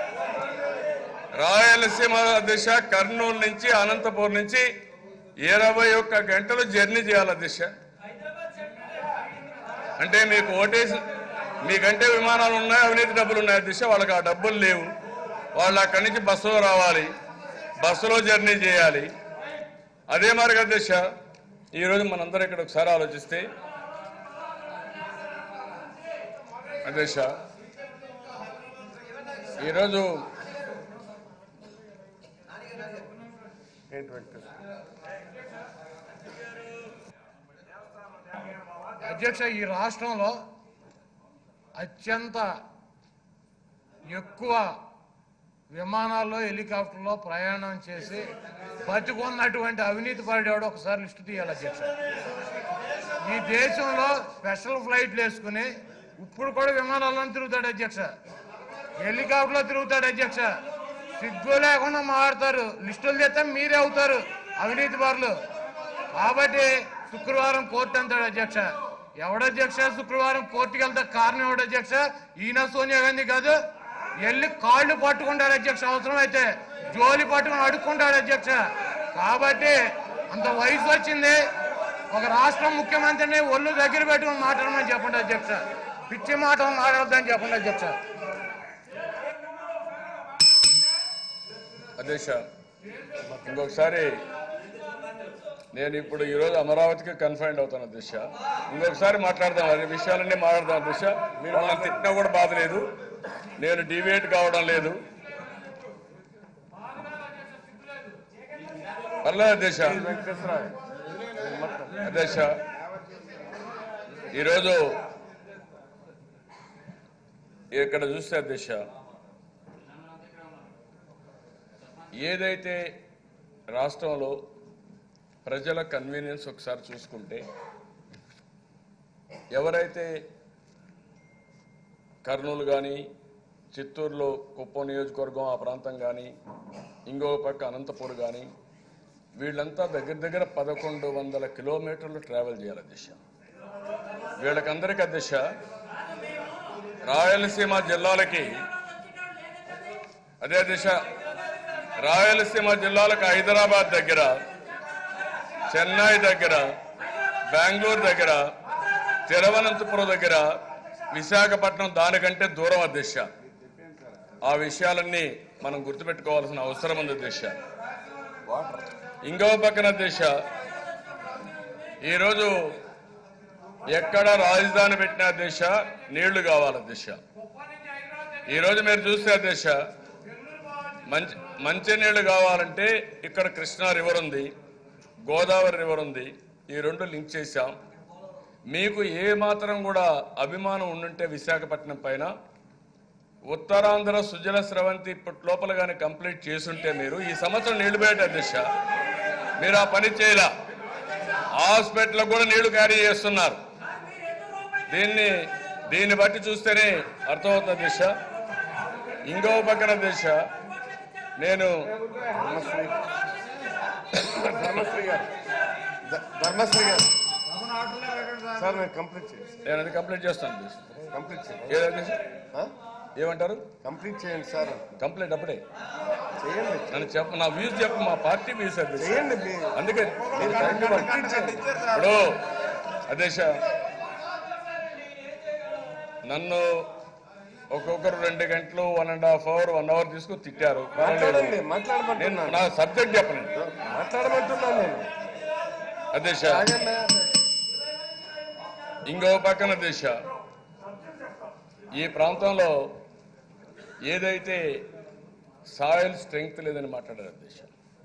రాయలసీమ దిశ కర్నూలు నుంచి అనంతపురం నుంచి ఇరవై ఒక్క గంటలు జర్నీ చేయాలి దిశ అంటే మీకు ఓటేసి మీకంటే విమానాలు ఉన్నాయి అవినీతి డబ్బులు ఉన్నాయి దిశ వాళ్ళకి ఆ డబ్బులు లేవు వాళ్ళు అక్కడి నుంచి బస్సులో రావాలి బస్సులో జర్నీ చేయాలి అదే మరి దిశ ఈరోజు మనందరం ఇక్కడ ఒకసారి ఆలోచిస్తే అధ్యక్ష ఈరోజు
ఏంటి వెంకటేశ్వర
అధ్యక్ష ఈ రాష్ట్రంలో అత్యంత ఎక్కువ విమానాల్లో హెలికాప్టర్లో ప్రయాణం చేసి బతికున్నటువంటి అవినీతి పడేవాడు ఒకసారి లిస్టు తీయాలి అధ్యక్ష ఈ దేశంలో స్పెషల్ ఫ్లైట్లు వేసుకుని ఇప్పుడు కూడా విమానాల్లో తిరుగుతాడు అధ్యక్ష హెలికాప్టర్లో తిరుగుతాడు అధ్యక్ష సిగ్గు లేకుండా మారుతారు లిస్టులు తెస్తే మీరే అవుతారు అవినీతి బారులు కాబట్టి శుక్రవారం కోర్టు అంటాడు అధ్యక్ష ఎవడధ్యక్ష శుక్రవారం కోర్టుకి వెళ్తే కారణం ఎవడు అధ్యక్ష ఈయన సోనియా గాంధీ కాదు వెళ్ళి కాళ్ళు పట్టుకుంటారు అధ్యక్ష అవసరం అయితే జోలి పట్టుకుని అడుక్కుంటారు అధ్యక్ష కాబట్టి అంత వయసు వచ్చింది ఒక రాష్ట్రం ముఖ్యమంత్రిని ఒళ్ళు దగ్గర పెట్టుకుని మాట్లాడమని చెప్పండి అధ్యక్ష పిచ్చి మాటలు మాట్లాడద్దని చెప్పండి అధ్యక్ష
అధ్యక్ష ఇంకొకసారి నేను ఇప్పుడు ఈరోజు అమరావతికి కన్ఫైండ్ అవుతాను అధ్యక్ష ఇంకొకసారి మాట్లాడదాం అదే విషయాలన్నీ మాట్లాడదాం అధ్యక్ష మీరు వాళ్ళని తిట్టినా కూడా బాధ లేదు నేను డివేట్ కావడం లేదు పర్లేదు అధ్యక్ష
వెంకటేశ్వర
అధ్యక్ష ఈరోజు ఇక్కడ చూస్తే అధ్యక్ష ఏదైతే రాష్ట్రంలో ప్రజల కన్వీనియన్స్ ఒకసారి చూసుకుంటే ఎవరైతే కర్నూలు కానీ చిత్తూరులో కుప్పం నియోజకవర్గం ఆ ప్రాంతం కానీ ఇంకో పక్క అనంతపూర్ కానీ వీళ్ళంతా దగ్గర దగ్గర పదకొండు వందల కిలోమీటర్లు ట్రావెల్ చేయాలి దిశ వీళ్ళకందరికీ దిశ రాయలసీమ జిల్లాలకి అదే దిశ రాయలసీమ జిల్లాలకు హైదరాబాద్ దగ్గర చెన్నై దగ్గర బెంగళూరు దగ్గర తిరువనంతపురం దగ్గర విశాఖపట్నం దానికంటే దూరం ఆ దిశ ఆ విషయాలన్నీ మనం గుర్తుపెట్టుకోవాల్సిన అవసరం ఉంది దిశ ఇంకో పక్కన దిశ ఈరోజు ఎక్కడ రాజధాని పెట్టిన దిశ నీళ్లు కావాలి దిశ ఈరోజు మీరు చూస్తే దిశ మంచి మంచి నీళ్లు కావాలంటే ఇక్కడ కృష్ణా రివర్ ఉంది గోదావరి రివర్ ఉంది ఈ రెండు లింక్ చేశాం మీకు ఏ మాత్రం కూడా అభిమానం ఉండుంటే విశాఖపట్నం పైన ఉత్తరాంధ్ర సుజల స్రవంతి ఇప్పటి లోపల కానీ కంప్లీట్ చేసుంటే మీరు ఈ సంవత్సరం నీళ్లు పెట్టే దిశ మీరు ఆ పని చేయలా హాస్పిటల్ కూడా నీళ్లు క్యారీ చేస్తున్నారు దీన్ని దీన్ని బట్టి చూస్తేనే అర్థమవుతుంది దిశ ఇంకో పక్కన దిశ నేను
ధర్మశ్రీ ధర్మశ్రీ గారు ధ- ధర్మశ్రీ గారు సార్ నేను కంప్లీట్ చేయండి
నేను అది కంప్లీట్ చేస్తాను దిశ
కంప్లీట్ చేయండి
ఏదో దిశ
ఆ?
ఏమంటారు
కంప్లీట్ చేయండి సార్
కంప్లీట్ అప్పుడే
చేయండి
నన్ను చెప్ప నా వ్యూస్ చెప్పు మా పార్టీ వ్యూస్ అది
చేయండి మీ
అందుకే
మీరు కంప్లీట్ చేయండి
ఇప్పుడు అదేశ నన్ను ఒక్కొక్కరు రెండు గంటలు one and half hour one hour తీసుకుని తిట్టారు
మాట్లాడండి
నేను
మాట్లాడమంటున్నాను
నా సబ్జెక్ట్ చెప్పనండి
మాట్లాడమంటున్నాను నేను
అదేశ
ఆగండి
ఇంకో పక్కన దిశ ఈ ప్రాంతంలో ఏదైతే సాయిల్ స్ట్రెంగ్త్ లేదని మాట్లాడారు దిశ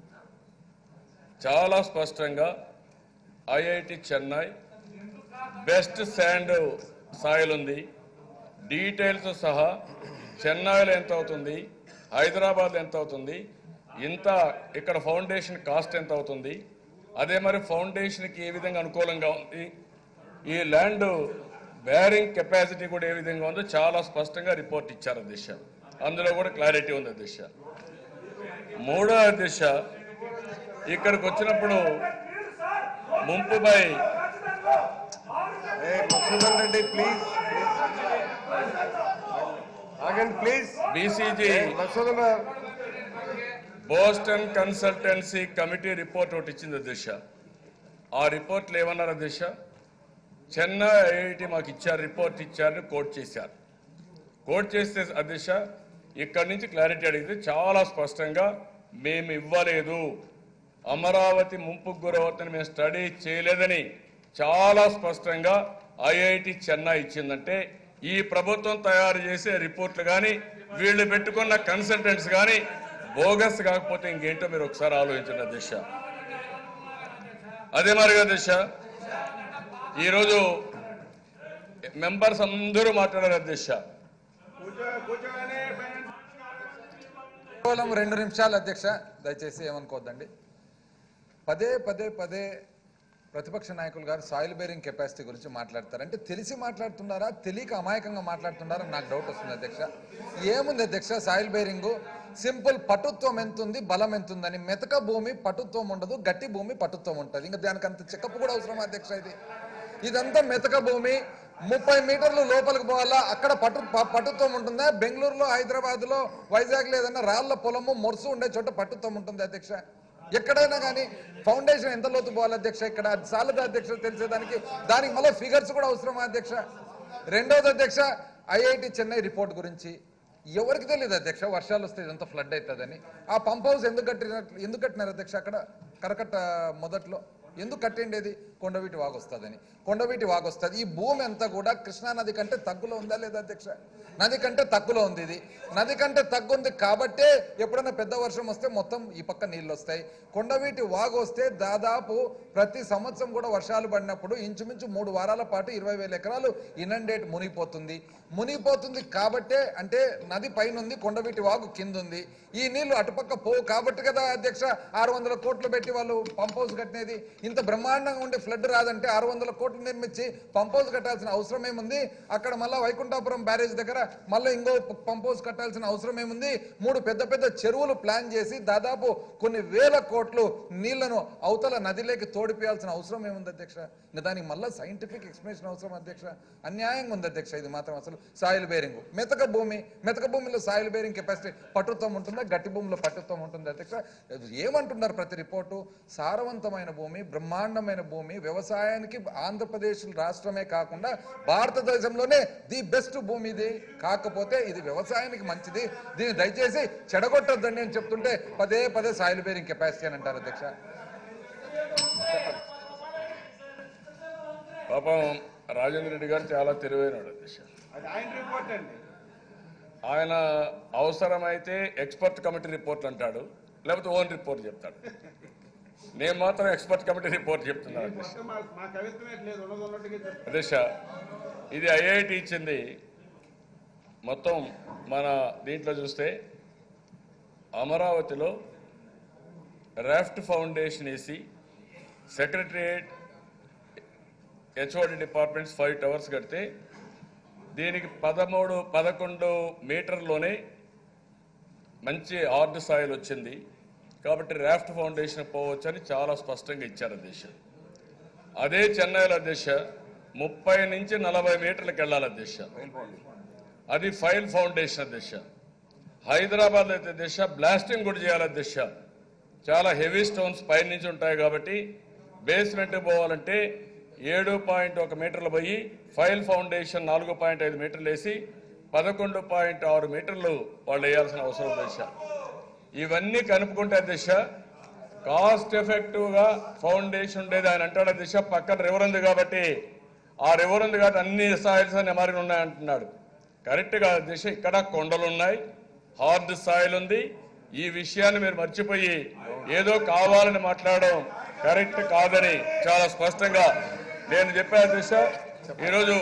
చాలా స్పష్టంగా IIT Chennai best sand soil ఉంది డీటెయిల్స్ సహా చెన్నైలో ఎంత అవుతుంది హైదరాబాద్ ఎంత అవుతుంది ఇంత ఇక్కడ ఫౌండేషన్ కాస్ట్ ఎంత అవుతుంది అదే మరి ఫౌండేషన్కి ఏ విధంగా అనుకూలంగా ఉంది ఈ ల్యాండ్ బ్యారింగ్ కెపాసిటీ కూడా ఏ విధంగా ఉందో చాలా స్పష్టంగా రిపోర్ట్ ఇచ్చారు దిశ అందులో కూడా క్లారిటీ ఉంది దిశ మూడో దిశ ఇక్కడికి వచ్చినప్పుడు ముంపుపై
ఏ మధుసూదన్ రెడ్డి ప్లీజ్ ఆగండి please
BCG
Madhusudan
Boston consultancy committee report ఒకటి ఇచ్చింది దిశ ఆ రిపోర్ట్లు ఏమన్నారు దిశ చెన్నై ఐఐటి మాకు ఇచ్చారు రిపోర్ట్ ఇచ్చారని కోట్ చేశారు కోట్ చేస్తే అధ్యక్ష ఇక్కడి నుంచి క్లారిటీ అడిగితే చాలా స్పష్టంగా మేము ఇవ్వలేదు అమరావతి ముంపుకు గురవుతుందని మేము స్టడీ చేయలేదని చాలా స్పష్టంగా ఐఐటి చెన్నై ఇచ్చిందంటే ఈ ప్రభుత్వం తయారు చేసే రిపోర్ట్లు కానీ వీళ్ళు పెట్టుకున్న కన్సల్టెంట్స్ కానీ బోగస్ కాకపోతే ఇంకేంటో మీరు ఒకసారి ఆలోచించండి దిశ అదే మరిగా దిశ ఈరోజు మెంబర్స్ అందరూ మాట్లాడారు అధ్యక్ష
కూర్చో కూర్చోగానే ఫైనాన్స్
కేవలం రెండు నిమిషాలు అధ్యక్ష దయచేసి ఏమనుకోవద్దండి పదే పదే పదే ప్రతిపక్ష నాయకులు గారు సాయిల్ బేరింగ్ కెపాసిటీ గురించి మాట్లాడతారు అంటే తెలిసి మాట్లాడుతున్నారా తెలియక అమాయకంగా మాట్లాడుతున్నారా నాకు డౌట్ వస్తుంది అధ్యక్ష ఏముంది అధ్యక్ష సాయిల్ బేరింగ్ సింపుల్ పటుత్వం ఎంత ఉంది బలం ఎంత ఉందని మెతక భూమి పటుత్వం ఉండదు గట్టి భూమి పటుత్వం ఉంటుంది ఇంకా దానికి అంత చెకప్ కూడా అవసరం అధ్యక్ష ఇది ఇదంతా మెతక భూమి ముప్పై మీటర్లు లోపలికి పోవాలా అక్కడ పటు ప- పటుత్వం ఉంటుందా బెంగళూరులో హైదరాబాద్ లో వైజాగ్ లేదన్నా రాళ్ల పొలము మొరుసు ఉండే చోట పటుత్వం ఉంటుంది అధ్యక్ష ఎక్కడైనా కానీ ఫౌండేషన్ ఎంత లోతు పోవాలి అధ్యక్ష ఇక్కడ అది చాలదు అధ్యక్ష తెలిసేదానికి దానికి మళ్ళీ ఫిగర్స్ కూడా అవసరం అధ్యక్ష రెండోది అధ్యక్ష ఐఐటి చెన్నై రిపోర్ట్ గురించి ఎవరికి తెలియదు అధ్యక్ష వర్షాలు వస్తే ఇదంతా ఫ్లడ్ అవుతుందని ఆ పంప్ హౌస్ ఎందుకు కట్టినట్లు ఎందుకు కట్టినారు అధ్యక్ష అక్కడ కరకట్ట మొదట్లో ఎందుకు కట్టిండేది కొండవీటి వాగు వస్తుందని కొండవీటి వాగు వస్తుంది ఈ భూమి అంతా కూడా కృష్ణా నది కంటే తగ్గులో ఉందా లేదా అధ్యక్ష నది కంటే తగ్గులో ఉంది ఇది నది కంటే తగ్గుంది కాబట్టే ఎప్పుడైనా పెద్ద వర్షం వస్తే మొత్తం ఈ పక్క నీళ్ళు వస్తాయి కొండవీటి వాగు వస్తే దాదాపు ప్రతి సంవత్సరం కూడా వర్షాలు పడినప్పుడు ఇంచుమించు మూడు వారాల పాటు ఇరవై వేల ఎకరాలు ఇనండేట్ మునిగిపోతుంది మునిగిపోతుంది కాబట్టే అంటే నది పైన ఉంది కొండవీటి వాగు కింద ఉంది ఈ నీళ్లు అటుపక్క పోవు కాబట్టి కదా అధ్యక్ష ఆరు వందల కోట్లు పెట్టి వాళ్ళు పంప్ హౌస్ కట్టినది ఇంత బ్రహ్మాండంగా ఉండే ఫ్లడ్ రాదంటే ఆరు వందల కోట్లు నిర్మించి పంప్ హౌస్ కట్టాల్సిన అవసరం ఏముంది అక్కడ మళ్ళా వైకుంఠాపురం బ్యారేజ్ దగ్గర మళ్ళీ ఇంకో పంప్ హౌస్ కట్టాల్సిన అవసరం ఏముంది మూడు పెద్ద పెద్ద చెరువులు ప్లాన్ చేసి దాదాపు కొన్ని వేల కోట్లు నీళ్లను అవతల నదిలోకి తోడిపోయాల్సిన అవసరం ఏముంది అధ్యక్ష ఇంకా దానికి మళ్ళీ సైంటిఫిక్ ఎక్స్ప్లెనేషన్ అవసరం అధ్యక్ష అన్యాయంగా ఉంది అధ్యక్ష ఇది మాత్రం అసలు సాయిల్ బేరింగ్ మెతక భూమి మెతక భూమిలో సాయిల్ బేరింగ్ కెపాసిటీ పట్టుత్వం ఉంటుందా గట్టి భూమిలో పట్టుత్వం ఉంటుంది అధ్యక్ష ఏమంటున్నారు ప్రతి రిపోర్టు సారవంతమైన భూమి బ్రహ్మాండమైన భూమి వ్యవసాయానికి ఆంధ్రప్రదేశ్ రాష్ట్రమే కాకుండా భారతదేశంలోనే ది బెస్ట్ భూమి ఇది కాకపోతే ఇది వ్యవసాయానికి మంచిది దీన్ని దయచేసి చెడగొట్టొద్దండి అని చెప్తుంటే పదే పదే సాయిల్ బేరింగ్ కెపాసిటీ అని అంటారు అధ్యక్ష
పాపం రాజేంద్ర రెడ్డి గారు చాలా తెలివైనడు అధ్యక్ష
అది ఆయన రిపోర్ట్ అండి
ఆయన అవసరమైతే ఎక్స్పర్ట్ కమిటీ రిపోర్ట్ అంటాడు లేకపోతే ఓన్ రిపోర్ట్ చెప్తాడు నేను మాత్రం ఎక్స్పర్ట్ కమిటీ రిపోర్ట్ చెప్తున్నాను అధ్యక్ష.
మొత్తం మా మా కవిత్వం లేదు ఉన్నది ఉన్నట్టుగా చెప్తాను
అధ్యక్ష ఇది ఐఐటి ఇచ్చింది మొత్తం మన దీంట్లో చూస్తే అమరావతిలో రాఫ్ట్ ఫౌండేషన్ వేసి secretariat HOD departments five towers కడితే దీనికి పదమూడు పదకొండు మీటర్లోనే మంచి హార్డ్ సాయిల్ వచ్చింది కాబట్టి రాఫ్ట్ ఫౌండేషన్ పోవచ్చని చాలా స్పష్టంగా ఇచ్చారు అధ్యక్ష అదే చెన్నైలో అధ్యక్ష ముప్పై నుంచి నలభై మీటర్లకు వెళ్ళాలి అధ్యక్ష అది ఫైల్ ఫౌండేషన్ అధ్యక్ష హైదరాబాద్ అయితే దిశ బ్లాస్టింగ్ కూడా చేయాలి దిశ చాలా హెవీ స్టోన్స్ పైన నుంచి ఉంటాయి కాబట్టి బేస్మెంట్ పోవాలంటే ఏడు పాయింట్ ఒక మీటర్లు పోయి ఫైల్ ఫౌండేషన్ నాలుగు పాయింట్ ఐదు మీటర్లు వేసి పదకొండు పాయింట్ ఆరు మీటర్లు వాళ్ళు వేయాల్సిన అవసరం దిశ ఇవన్నీ కనుపుకుంటే దిశ కాస్ట్ ఎఫెక్టివ్ గా ఫౌండేషన్ ఉండేది ఆయన అంటాడు దిశ పక్కన రివర్ ఉంది కాబట్టి ఆ రివర్ ఉంది కాబట్టి అన్ని సాయిల్స్ అన్ని మరి ఉన్నాయంటున్నాడు కరెక్ట్ గా దిశ ఇక్కడ కొండలు ఉన్నాయి హార్డ్ సాయిల్ ఉంది ఈ విషయాన్ని మీరు మర్చిపోయి ఏదో కావాలని మాట్లాడడం కరెక్ట్ కాదని చాలా స్పష్టంగా నేను చెప్పాను దిశ ఈరోజు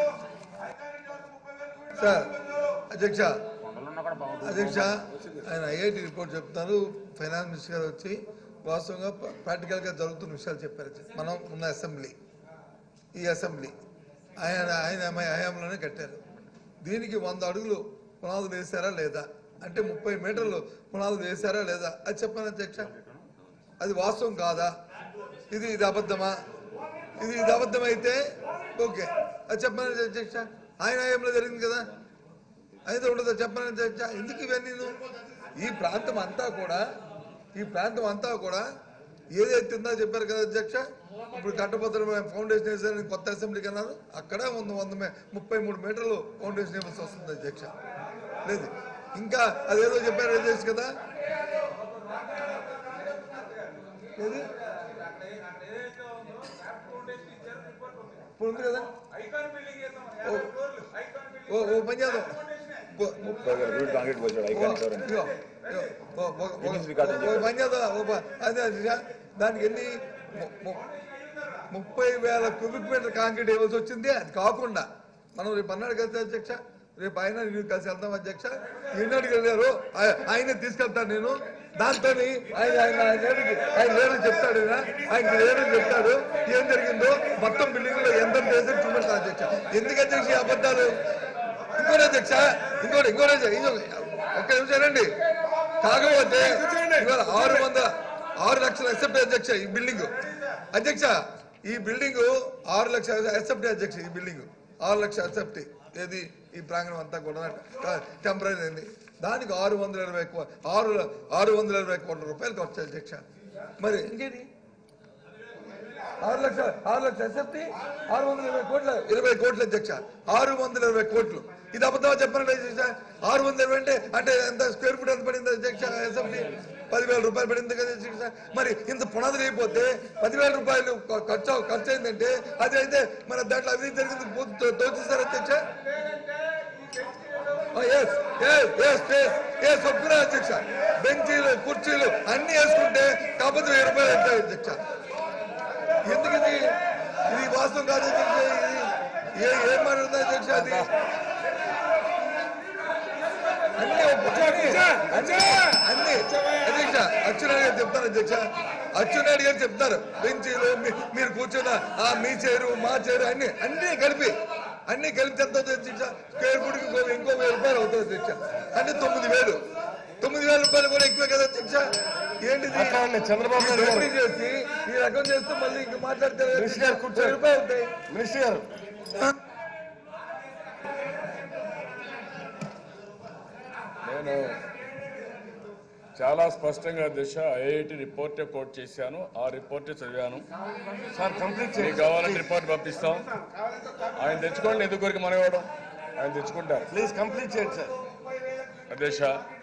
సార్ అధ్యక్ష అధ్యక్ష ఆయన ఐఐటి రిపోర్ట్ చెప్తున్నారు ఫైనాన్స్ మినిస్టర్ గారు వచ్చి వాస్తవంగా ప- ప్రాక్టికల్గా జరుగుతున్న విషయాలు చెప్పారు అధ్యక్ష. మనం ఉన్న అసెంబ్లీ ఈ అసెంబ్లీ ఆయన ఆయన అమ్మాయి హయాంలోనే కట్టారు దీనికి వంద అడుగులు పునాదులు వేశారా లేదా అంటే ముప్పై మీటర్లు పునాదులు వేశారా లేదా అది చెప్పాను అధ్యక్ష అది వాస్తవం కాదా ఇది ఇది అబద్ధమా ఇది ఇది అబద్ధమైతే ఓకే అది చెప్పమని అధ్యక్ష ఆయన హయాంలో జరిగింది కదా అయితే ఉండదు చెప్పమని అధ్యక్ష ఎందుకు ఇవన్నీ నువ్వు? ఈ ప్రాంతం అంతా కూడా ఈ ప్రాంతం అంతా కూడా ఏదైతే ఉందో చెప్పారు కదా అధ్యక్ష ఇప్పుడు కట్టబద్ర ఫౌండేషన్ వేసారని కొత్త అసెంబ్లీకి అన్నారు అక్కడ వంద వంద మే- ముప్పై మూడు మీటర్లు ఫౌండేషన్ వేయాల్సి వస్తుంది అధ్యక్ష లేదు ఇంకా అదేదో చెప్పారు అధ్యక్ష కదా ఏది ఇప్పుడు ఉంది కదా ఓ- ఓ ఓ పని చేద్దాం ఓ- ముప్పై ఇదిగో, ఇదిగో, ఓ- ఓ- ఓ- ఓ పని చేద్దాం ఓ ప- అదే అధ్యక్ష దానికి ఎన్ని ము- ము- ముప్పై వేల క్యూబిక్ మీటర్ కాంక్రీట్ ఇవ్వాల్సి వచ్చింది అది కాకుండా మనం రేపు అన్నాడు కదా అధ్యక్ష రేపు ఆయన నేను కలిసి వెళ్తాం అధ్యక్ష ఎన్నడికి వెళ్ళారు ఆయ- ఆయనే తీసుకెళ్తాను నేను దాంతో ఆయన ఆయన ఆయన లేడీకి ఆయన లేడీ చెప్తాడు ఈయన. ఆయన లేడీ చెప్తాడు ఏం జరిగిందో మొత్తం బిల్డింగ్ లో ఎంత చేసి చూపెడతాను అధ్యక్ష ఎందుకు అధ్యక్ష ఈ అబద్ధాలు ఇంకోటి అధ్యక్ష ఇంకోటి ఇంకోటి అధ్యక్ష, ఇది ఒక్క నిమిషం రండి కాకపోతే ఇవాళ ఆరు వందల ఆరు లక్షల ఎస్ఎఫ్టీ అధ్యక్ష ఈ బిల్డింగ్ అధ్యక్ష ఈ బిల్డింగ్ ఆరు లక్షల ఎస్ఎఫ్టీ అధ్యక్ష ఈ బిల్డింగ్ ఆరు లక్షల ఎస్ఎఫ్టీ ఏది ఈ ప్రాంగణం అంతా కూడా టెంపరీ అయింది దానికి ఆరు వందల ఇరవై కో- ఆరు ఆరు వందల ఇరవై కోట్ల రూపాయలు ఖర్చు అధ్యక్ష మరి ఇంకేది ఆరు లక్షల ఆరు లక్షల ఎస్ఎఫ్టీ ఆరు వందల ఇరవై కోట్ల ఇరవై కోట్ల అధ్యక్ష ఆరు వందల ఇరవై కోట్లు ఇది అబద్ధమా చెప్పండి అధ్యక్ష ఆరు వందల ఇరవై అంటే అంటే ఎంత స్క్వేర్ ఫుట్ ఎంత పడింది అధ్యక్ష ఎస్ఎఫ్టీ పదివేల రూపాయలు పడింది కదా అధ్యక్ష మరి ఇంత పునాదులు అయిపోతే పదివేల రూపాయలు ఖ- ఖర్చు ఖర్చు అయిందంటే అది అయితే మన దాంట్లో అవినీతి జరిగింది తో- తోచిస్తారు అధ్యక్ష ఎస్ ఎస్ ఎస్ ఎస్ ఒప్పుకున్నా అధ్యక్ష బెంచీలు కుర్చీలు అన్ని వేసుకుంటే కాకపోతే వెయ్యి రూపాయలు అవుతాయి అధ్యక్ష ఎందుకు ఇది ఇది వాస్తవం కాదు అధ్యక్ష ఇది ఏ ఏం మాట్లాడుతుంది అధ్యక్ష అది అన్ని ఒప్పుకొని- అన్ని అన్ని అధ్యక్ష అచ్చునాయుడు గారు చెప్తారు అధ్యక్ష అచ్చునాయుడు గారు చెప్తారు బెంచీలు మీ- మీరు కూర్చున్న ఆ మీ చేరు మా చేరు అన్ని అన్ని కలిపి అన్ని కలిపి ఎంత అవుతుంది అధ్యక్ష స్క్వేర్ ఫుట్ ఇంకో ఇంకో వెయ్యి రూపాయలు అవుతుంది అధ్యక్ష అంటే తొమ్మిది వేలు తొమ్మిది వేల రూపాయలు కూడా ఎక్కువే కదా అధ్యక్ష ఏంటిది
అట్లానే చంద్రబాబు నాయుడు
ఈ
గారు.
దోపిడీ చేసి ఈ రకం చేస్తూ మళ్ళీ ఇంకా మాట్లాడితే
మినిస్టర్ గారు కూర్చోండి.
వెయ్యి రూపాయలు అవుతాయి
మినిస్టర్ గారు
నేను చాలా స్పష్టంగా దిశ ఐఐటి రిపోర్టే కోట్ చేశాను ఆ రిపోర్టే చదివాను
సార్ కంప్లీట్
మీకు
చేయండి
కావాలంటే రిపోర్ట్ పంపిస్తాం ఆయన తెచ్చుకోండి ఎందుకు కొరికి మనం ఇవ్వడం ఆయన తెచ్చుకుంటారు
ప్లీజ్ కంప్లీట్ చేయండి సార్
అదేశ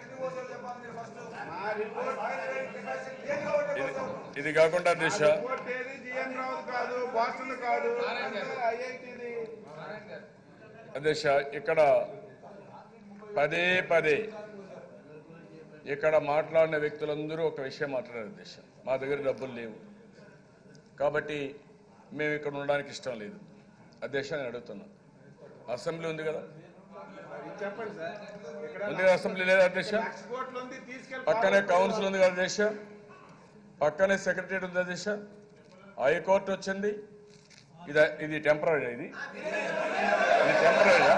ఇది ఇది కాకుండా దిశ
రిపోర్ట్ ఏది జిఎన్ రావు కాదు బాస్టన్ కాదు ఐఐటిది
అదేశ ఇక్కడ పదే పదే ఇక్కడ మాట్లాడిన వ్యక్తులందరూ ఒక విషయం మాట్లాడారు దిశ మా దగ్గర డబ్బులు లేవు కాబట్టి మేము ఇక్కడ ఉండడానికి ఇష్టం లేదు అధ్యక్ష నేను అడుగుతున్నా అసెంబ్లీ ఉంది కదా
చెప్పండి సార్ ఇక్కడ
ఉంది కదా అసెంబ్లీ లేదా అధ్యక్ష
లక్ష కోట్లు ఉంది తీసుకెళ్ళి
పక్కనే కౌన్సిల్ ఉంది కదా అధ్యక్ష పక్కనే సెక్రటరియట్ ఉంది అధ్యక్ష హైకోర్టు వచ్చింది ఇది ఇది టెంపరీ ఇది ఇది టెంపరీగా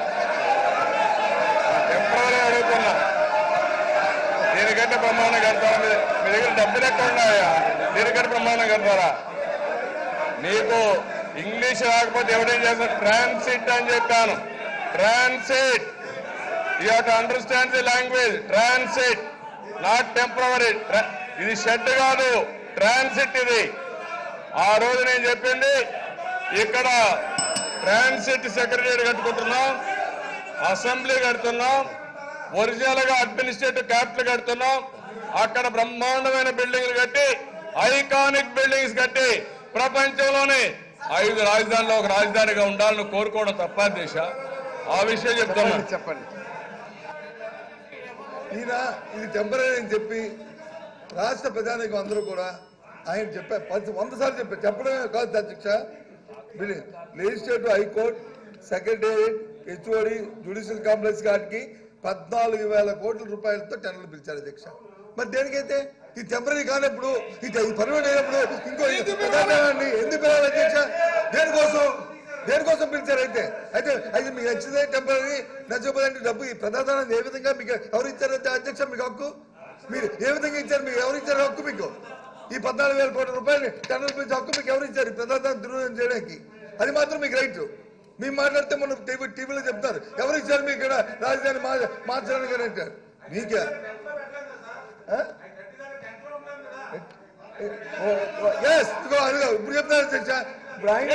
టెంపరీ అడుగుతున్నా దీనికంటే ప్రమాణం కడతారా మీ మీ దగ్గర డబ్బులు ఎక్కడ ఉన్నాయా దీనికంటే ప్రమాణం కడతారా నీకు ఇంగ్లీష్ రాకపోతే ఎవడేం చేస్తాడు ట్రాన్సిట్ అని చెప్పాను transit you have to understand the language transit not temporary ఇది షెడ్ కాదు ట్రాన్సిట్ ఇది ఆ రోజు నేను చెప్పింది ఇక్కడ ట్రాన్సిట్ సెక్రటరీ కట్టుకుంటున్నాం అసెంబ్లీ కడుతున్నాం ఒరిజినల్ గా అడ్మినిస్ట్రేటివ్ క్యాపిటల్ కడుతున్నాం అక్కడ బ్రహ్మాండమైన బిల్డింగ్లు కట్టి ఐకానిక్ బిల్డింగ్స్ కట్టి ప్రపంచంలోనే ఐదు రాజధానిలో ఒక రాజధానిగా ఉండాలని కోరుకోవడం తప్ప దేశ ఆ విషయం చెప్తున్నా
చెప్పండి
ఈయన ఇది టెంపరీ అని చెప్పి రాష్ట్ర ప్రజానికి అందరూ కూడా ఆయన చెప్పారు పది వంద సార్లు చెప్పారు చెప్పడమే కాదు అధ్యక్ష legislative high court secretariat HOD judicial complex గారికి పద్నాలుగు వేల కోట్ల రూపాయలతో టెండర్లు పిలిచారు అధ్యక్ష మరి దేనికైతే ఇది టెంపరీ కానప్పుడు ఇది పర్మనెంట్ అయినప్పుడు ఇంకో ప్రధానాన్ని ఎందుకు పిలవాలి అధ్యక్ష దేనికోసం దేనికోసం పిలిచారు అయితే అయితే అది మీకు నచ్చితే టెంపరీ నచ్చకపోతే డబ్బు ఈ ప్రధానాన్ని ఏ విధంగా మీకు ఎవరు ఇచ్చారు అధ్యక్ష మీకు హక్కు మీరు ఏ విధంగా ఇచ్చారు మీకు ఎవరు ఇచ్చారు హక్కు మీకు ఈ పద్నాలుగు వేల కోట్ల రూపాయలు టన్నుల పెంచే హక్కు మీకు ఎవరు ఇచ్చారు ఈ ప్రజాధనం దుర్వినియోగం చేయడానికి అది మాత్రం మీకు రైట్ మేము మాట్లాడితే మొన్న టీవీ టీవీలో చెప్తారు ఎవరు ఇచ్చారు మీకు ఇక్కడ రాజధాని మా- మార్చడానికి అని అంటారు మీకే ఆ? ఓ- ఓ- yes, ఇదిగో అదిగో ఇప్పుడు చెప్తారు అధ్యక్ష ఇప్పుడు ఆయన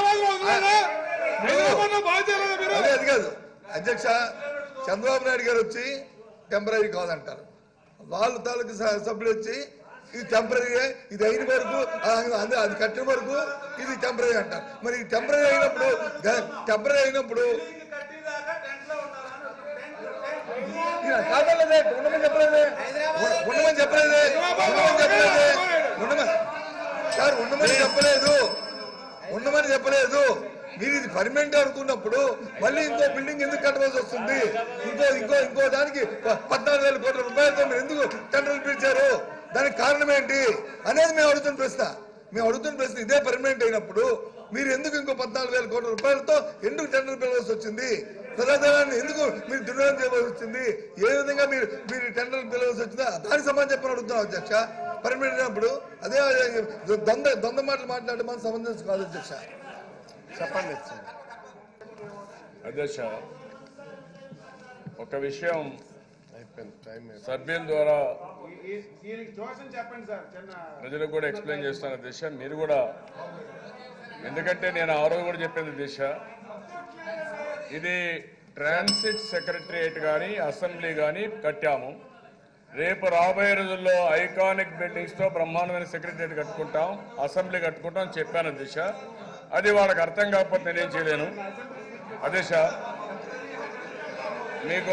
అదే అది కాదు అధ్యక్ష చంద్రబాబు నాయుడు గారు వచ్చి టెంపరీ కాదంటారు వాళ్ళు తాలూకు స- సభ్యులు వచ్చి ఇది టెంపరీ ఇది అయిన వరకు ఆ, అది అది కట్టిన వరకు ఇది టెంపరీ అంటారు మరి ఈ టెంపరీ అయినప్పుడు టెంపరీ అయినప్పుడు ఈయన కాదన్నదే, ఉండమని చెప్పలేదే ఉ- ఉండమని చెప్పలేదే ఉండమని చెప్పలేదే ఉండమని సార్ ఉండమని చెప్పలేదు ఉండమని చెప్పలేదు మీరు ఇది పర్మనెంట్ అనుకున్నప్పుడు మళ్ళీ ఇంకో బిల్డింగ్ ఎందుకు కట్టవలసి వస్తుంది ఇంకో ఇంకో ఇంకో దానికి ప- పద్నాలుగు వేల కోట్ల రూపాయలతో మీరు ఎందుకు టెండర్లు పిలిచారు దానికి కారణం ఏంటి అనేది మేము అడుగుతున్న ప్రశ్న మేము అడుగుతున్న ప్రశ్న ఇదే పర్మనెంట్ అయినప్పుడు మీరు ఎందుకు ఇంకో పద్నాలుగు వేల కోట్ల రూపాయలతో ఎందుకు టెండర్ పిలవాల్సి వచ్చింది ప్రజాధనాన్ని ఎందుకు మీరు దుర్వినియోగం చేయవలసి వచ్చింది ఏ విధంగా మీరు మీరు టెండర్ పిలవాల్సి వచ్చిందా దానికి సమాధానం చెప్పని అడుగుతున్నాం అధ్యక్ష పర్మనెంట్ అయినప్పుడు అదే దొంద దొంద మాటలు మాట్లాడడం మన సంబంధించి కాదు అధ్యక్ష
చెప్పండి
అధ్యక్ష ఒక విషయం
అయిపోయింది టైం
సభ్యుల ద్వారా
ఈ- ఈ- దీనికి ట్యూషన్ చెప్పండి సార్ చిన్న
ప్రజలకు కూడా ఎక్స్ప్లెయిన్ చేస్తాను దిశ మీరు కూడా ఎందుకంటే నేను ఆ రోజు కూడా చెప్పింది దిశ ఇది ట్రాన్సిట్ సెక్రటరియేట్ కానీ అసెంబ్లీ కానీ కట్టాము రేపు రాబోయే రోజుల్లో ఐకానిక్ బిల్డింగ్స్ తో బ్రహ్మాండమైన సెక్రటరియట్ కట్టుకుంటాం అసెంబ్లీ కట్టుకుంటాం అని చెప్పాను దిశ అది వాళ్ళకి అర్థం కాకపోతే నేనేం చేయలేను అదేశ మీకు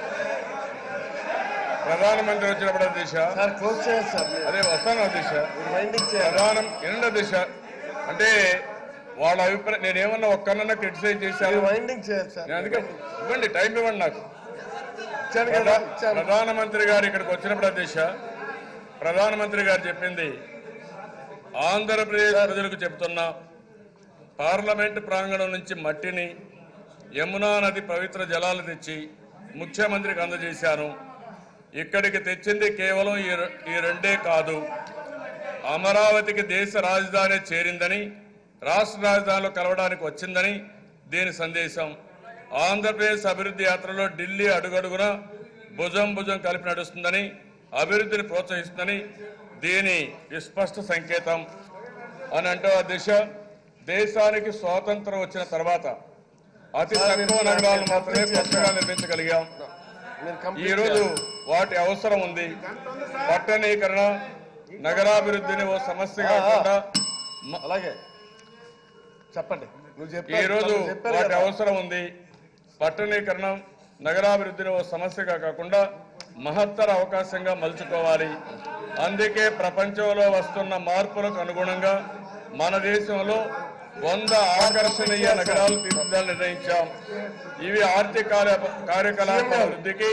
ప్రధానమంత్రి వచ్చినప్పుడు దిశ
సార్ క్లోజ్ చేయండి సార్ మీరు
అదే వస్తాను దిశ
మీరు వైండింగ్ చేయాలి
ప్రధానం ఎన్నో దిశ అంటే వాళ్ళ అభిప్రాయం నేనేమన్నా ఒక్కనన్నా క్రిటిసైజ్ చేశాను
మీరు వైండింగ్ చేయాలి సార్
నేను అందుకే ఇవ్వండి టైం ఇవ్వండి నాకు
ఇచ్చాను కదా
ప్రధా-
ఇచ్చాను
ప్రధానమంత్రి గారు ఇక్కడికి వచ్చినప్పుడు దిశ ప్రధానమంత్రి గారు చెప్పింది ఆంధ్రప్రదేశ్ ప్రజలకు చెప్తున్నా పార్లమెంట్ ప్రాంగణం నుంచి మట్టిని యమునా నది పవిత్ర జలాలు తెచ్చి ముఖ్యమంత్రికి అందజేశాను ఇక్కడికి తెచ్చింది కేవలం ఈ రె- ఈ రెండే కాదు అమరావతికి దేశ రాజధాని చేరిందని రాష్ట్ర రాజధానిలో కలవడానికి వచ్చిందని దీని సందేశం ఆంధ్రప్రదేశ్ అభివృద్ధి యాత్రలో ఢిల్లీ అడుగడుగున భుజం భుజం కలిపి నడుస్తుందని అభివృద్ధిని ప్రోత్సహిస్తుందని దీని విస్పష్ట సంకేతం అని అంటూ ఆ దిశ దేశానికి స్వాతంత్రం వచ్చిన తర్వాత అతి తక్కువ నగరాలు మాత్రమే కొత్తగా నిర్మించగలిగాం
మీరు
ఈ
కంప్లీట్
రోజు
చేయాలి.
వాటి అవసరం ఉంది పట్టణీకరణ నగరాభివృద్ధిని ఓ సమస్య కాకుండా మ-
అలాగే చెప్పండి నువ్వు చెప్పావు.
ఈ రోజు
నువ్వు చెప్పారు
వాటి
కదా.
అవసరం ఉంది పట్టణీకరణ నగరాభివృద్ధిని ఓ సమస్యగా కాకుండా మహత్తర అవకాశంగా మలుచుకోవాలి అందుకే ప్రపంచంలో వస్తున్న మార్పులకు అనుగుణంగా మన దేశంలో వంద ఆకర్షణీయ నగరాలు తీర్చిదాలని నిర్ణయించాం ఇవి ఆర్థిక కార్య- కార్యకలాపాల వృద్ధికి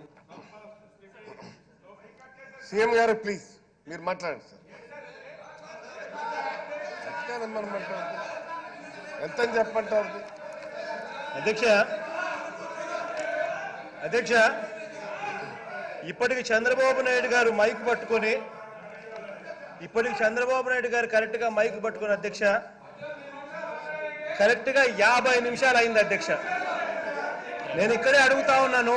సీఎం గారు ప్లీజ్ మీరు మాట్లాడండి సార్ ఎంతకాలం మనం మాట్లాడుతున్నాం? ఎంత అని చెప్పంటారు
అధ్యక్ష అధ్యక్ష ఇప్పటికి చంద్రబాబు నాయుడు గారు మైక్ పట్టుకొని ఇప్పటికి చంద్రబాబు నాయుడు గారు కరెక్ట్గా మైక్ పట్టుకొని అధ్యక్ష కరెక్ట్గా యాభై నిమిషాలు అయింది అధ్యక్ష నేను ఇక్కడే అడుగుతా ఉన్నాను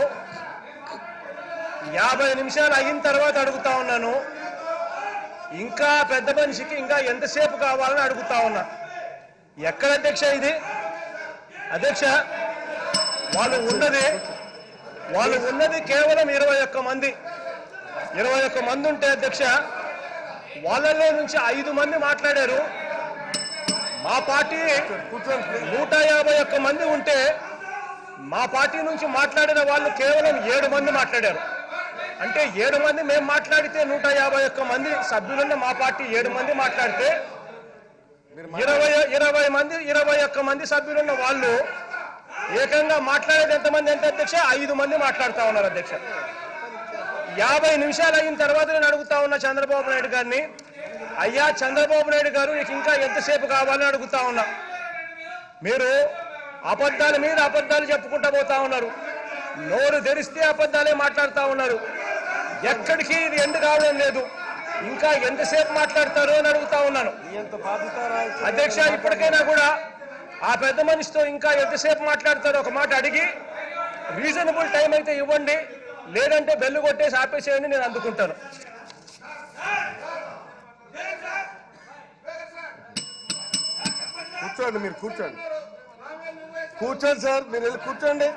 యాభై నిమిషాలు అయిన తర్వాత అడుగుతా ఉన్నాను ఇంకా పెద్ద మనిషికి ఇంకా ఎంతసేపు కావాలని అడుగుతా ఉన్నా ఎక్కడ అధ్యక్ష ఇది అధ్యక్ష వాళ్ళు ఉన్నది వాళ్ళు ఉన్నది కేవలం ఇరవై ఒక్క మంది ఇరవై ఒక్క మంది ఉంటే అధ్యక్ష వాళ్ళలో నుంచి ఐదు మంది మాట్లాడారు మా పార్టీ నూట యాభై ఒక్క మంది ఉంటే మా పార్టీ నుంచి మాట్లాడిన వాళ్ళు కేవలం ఏడు మంది మాట్లాడారు అంటే ఏడు మంది మేము మాట్లాడితే నూట యాభై ఒక్క మంది సభ్యులున్న మా పార్టీ ఏడు మంది మాట్లాడితే ఇరవై ఇరవై మంది ఇరవై ఒక్క మంది సభ్యులున్న వాళ్ళు ఏకంగా మాట్లాడేది ఎంతమంది అంటే అధ్యక్ష ఐదు మంది మాట్లాడుతా ఉన్నారు అధ్యక్ష యాభై నిమిషాలు అయిన తర్వాత నేను అడుగుతా ఉన్నా చంద్రబాబు నాయుడు గారిని అయ్యా చంద్రబాబు నాయుడు గారు నీకు ఇంకా ఎంతసేపు కావాలని అడుగుతా ఉన్నా మీరు అబద్ధాల మీద అబద్ధాలు చెప్పుకుంటా పోతా ఉన్నారు నోరు తెరిస్తే అబద్ధాలే మాట్లాడుతా ఉన్నారు ఎక్కడికి ఇది ఎండు కావడం లేదు ఇంకా ఎంతసేపు మాట్లాడతారు అని అడుగుతా ఉన్నాను అధ్యక్ష ఇప్పటికైనా కూడా ఆ పెద్ద మనిషితో ఇంకా ఎంతసేపు మాట్లాడతారో ఒక మాట అడిగి రీజనబుల్ టైం అయితే ఇవ్వండి లేదంటే బెల్లు కొట్టేసి ఆపేసేయండి నేను అందుకుంటాను
కూర్చోండి మీరు కూర్చోండి కూర్చోండి సార్ మీరు వెళ్ళి కూర్చోండి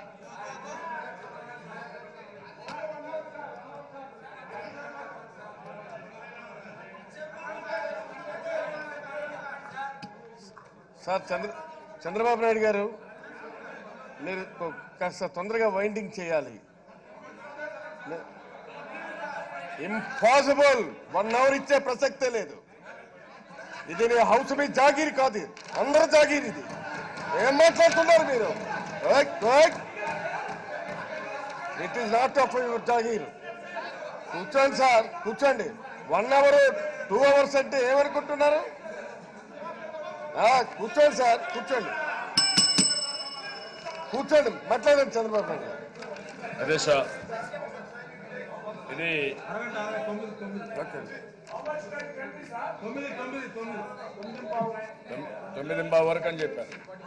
సార్ చంద్ర చంద్రబాబు నాయుడు గారు మీరు కొ- కాస్త తొందరగా వైండింగ్ చేయాలి ఇంపాసిబుల్ వన్ అవర్ ఇచ్చే ప్రసక్తే లేదు ఇది నీ హౌస్ మీ జాగీర్ కాదు ఇది. అందరూ జాగీర్ ఇది ఏం మాట్లాడుతున్నారు మీరు it is not of your జాగీర్ కూర్చోండి సార్ కూర్చోండి వన్ అవర్ టూ అవర్స్ అంటే ఏమనుకుంటున్నారు ఆ, కూర్చోండి సార్ కూర్చోండి కూర్చోండి మాట్లాడండి చంద్రబాబు నాయుడు గారు.
అధ్యక్ష ఇది
ఓకే.
తొమ్మిది బావ వరకు అని చెప్పారు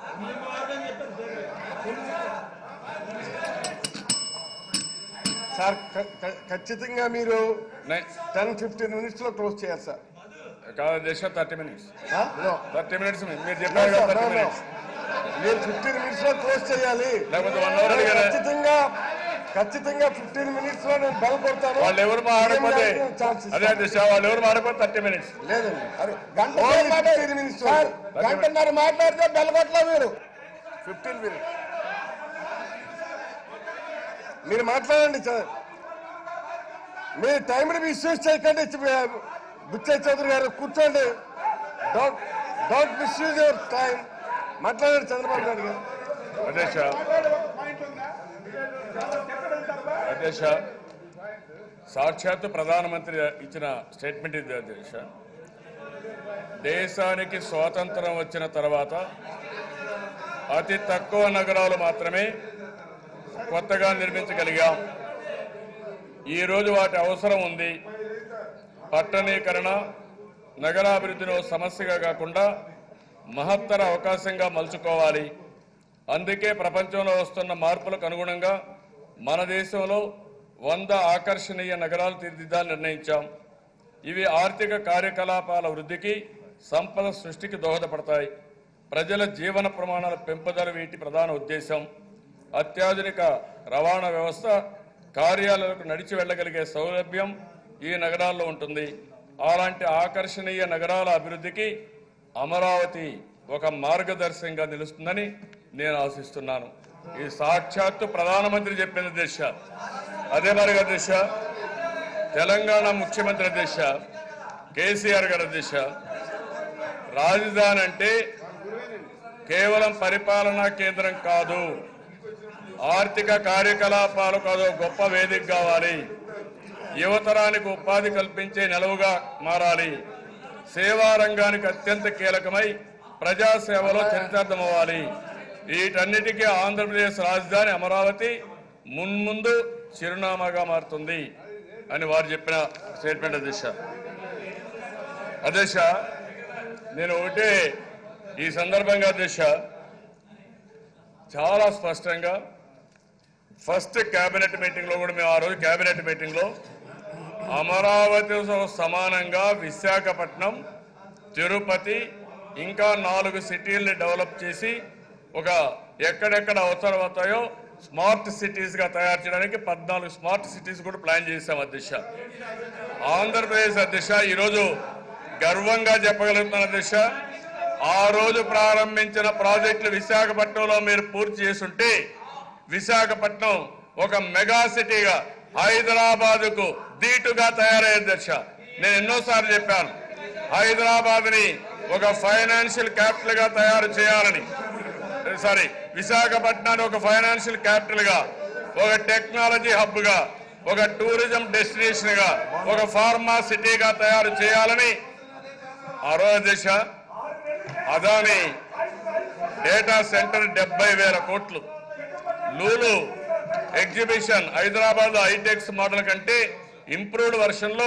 సార్ ఖ- ఖ- ఖచ్చితంగా మీరు
నై-
టెన్ ఫిఫ్టీన్ మినిట్స్ లో క్లోజ్ చేయాలి సార్
కాదు అధ్యక్ష థర్టీ మినిట్స్
ఆ? No.
థర్టీ మినిట్స్ మీరు
No,
చెప్పారు
sir,
కదా
no,
థర్టీ
no.
మినిట్స్
మీరు ఫిఫ్టీన్ మినిట్స్ లో క్లోజ్ చేయాలి
లేకపోతే వన్ అవర్ అడిగారా
ఖచ్చితంగా ఖచ్చితంగా ఫిఫ్టీన్ మినిట్స్ లో నేను బెల్ కొడతాను
వాళ్ళు ఎవరు మాడకపోతే
ఏం ఛాన్స్
అదే అధ్యక్ష వాళ్ళు ఎవరు మాడకపోతే థర్టీ మినిట్స్
లేదండి
గంట
Only
సేపు మాట్లాడి-
15 minutes
సార్,
only.
గంటన్నర మాట్లాడితే బెల్లగొట్టలే మీరు
ఫిఫ్టీన్ మినిట్స్ మీరు మాట్లాడండి సార్ మీ టైంని మిస్యూజ్ చేయకండి బుచ్చయ్య చౌదరి గారు కూర్చోండి don't don't misuse your time మాట్లాడండి చంద్రబాబు నాయుడు గారు
అధ్యక్ష అధ్యక్ష సాక్షాత్తు ప్రధానమంత్రి ఇచ్చిన స్టేట్మెంట్ ఇది అధ్యక్ష దేశానికి స్వాతంత్రం వచ్చిన తర్వాత అతి తక్కువ నగరాలు మాత్రమే కొత్తగా నిర్మించగలిగాం ఈరోజు వాటి అవసరం ఉంది పట్టణీకరణ నగరాభివృద్ధిని ఓ సమస్యగా కాకుండా మహత్తర అవకాశంగా మలుచుకోవాలి అందుకే ప్రపంచంలో వస్తున్న మార్పులకు అనుగుణంగా మన దేశంలో వంద ఆకర్షణీయ నగరాలు తీర్చిదిద్దాలని నిర్ణయించాం ఇవి ఆర్థిక కార్యకలాపాల వృద్ధికి సంపద సృష్టికి దోహదపడతాయి ప్రజల జీవన ప్రమాణాల పెంపుదల వీటి ప్రధాన ఉద్దేశం అత్యాధునిక రవాణా వ్యవస్థ కార్యాలయాలకు నడిచి వెళ్ళగలిగే సౌలభ్యం ఈ నగరాల్లో ఉంటుంది అలాంటి ఆకర్షణీయ నగరాల అభివృద్ధికి అమరావతి ఒక మార్గదర్శకంగా నిలుస్తుందని నేను ఆశిస్తున్నాను ఈ సాక్షాత్తు ప్రధానమంత్రి చెప్పిన దిశ అదే మరిగా దిశ తెలంగాణ ముఖ్యమంత్రి దిశ కేసీఆర్ గారి దిశ రాజధాని అంటే కేవలం పరిపాలనా కేంద్రం కాదు ఆర్థిక కార్యకలాపాలకు అదో గొప్ప వేదిక కావాలి యువతరానికి ఉపాధి కల్పించే నిలవుగా మారాలి సేవా రంగానికి అత్యంత కీలకమై ప్రజాసేవలో చరితార్థమవ్వాలి వీటన్నిటికీ ఆంధ్రప్రదేశ్ రాజధాని అమరావతి మున్ముందు చిరునామాగా మారుతుంది అని వారు చెప్పిన స్టేట్మెంట్ అధ్యక్ష అధ్యక్ష నేను ఒకటే ఈ సందర్భంగా అధ్యక్ష చాలా స్పష్టంగా ఫస్ట్ కేబినెట్ మీటింగ్ లో కూడా మేము ఆ రోజు కేబినెట్ మీటింగ్ లో అమరావతితో సమానంగా విశాఖపట్నం తిరుపతి ఇంకా నాలుగు సిటీల్ని డెవలప్ చేసి ఒక ఎక్కడెక్కడ అవసరం అవుతాయో స్మార్ట్ సిటీస్ గా తయారు చేయడానికి పద్నాలుగు స్మార్ట్ సిటీస్ కూడా ప్లాన్ చేశాం అధ్యక్ష ఆంధ్రప్రదేశ్ అధ్యక్ష ఈరోజు గర్వంగా చెప్పగలుగుతున్న అధ్యక్ష ఆ రోజు ప్రారంభించిన ప్రాజెక్టులు విశాఖపట్నంలో మీరు పూర్తి చేసుంటే విశాఖపట్నం ఒక మెగా సిటీగా హైదరాబాద్ కు ధీటుగా తయారయ్యే అధ్యక్ష నేను ఎన్నోసార్లు చెప్పాను హైదరాబాద్ ని ఒక ఫైనాన్షియల్ క్యాపిటల్ గా తయారు చేయాలని సారీ విశాఖపట్నాన్ని ఒక ఫైనాన్షియల్ క్యాపిటల్ గా ఒక టెక్నాలజీ హబ్ గా ఒక టూరిజం డెస్టినేషన్ గా ఒక ఫార్మా సిటీగా తయారు చేయాలని ఆ రోజు దిశ అదాని డేటా సెంటర్ డెబ్బై వేల కోట్లు లూలు ఎగ్జిబిషన్ హైదరాబాద్ హైటెక్స్ మోడల్ కంటే ఇంప్రూవ్డ్ వర్షన్ లో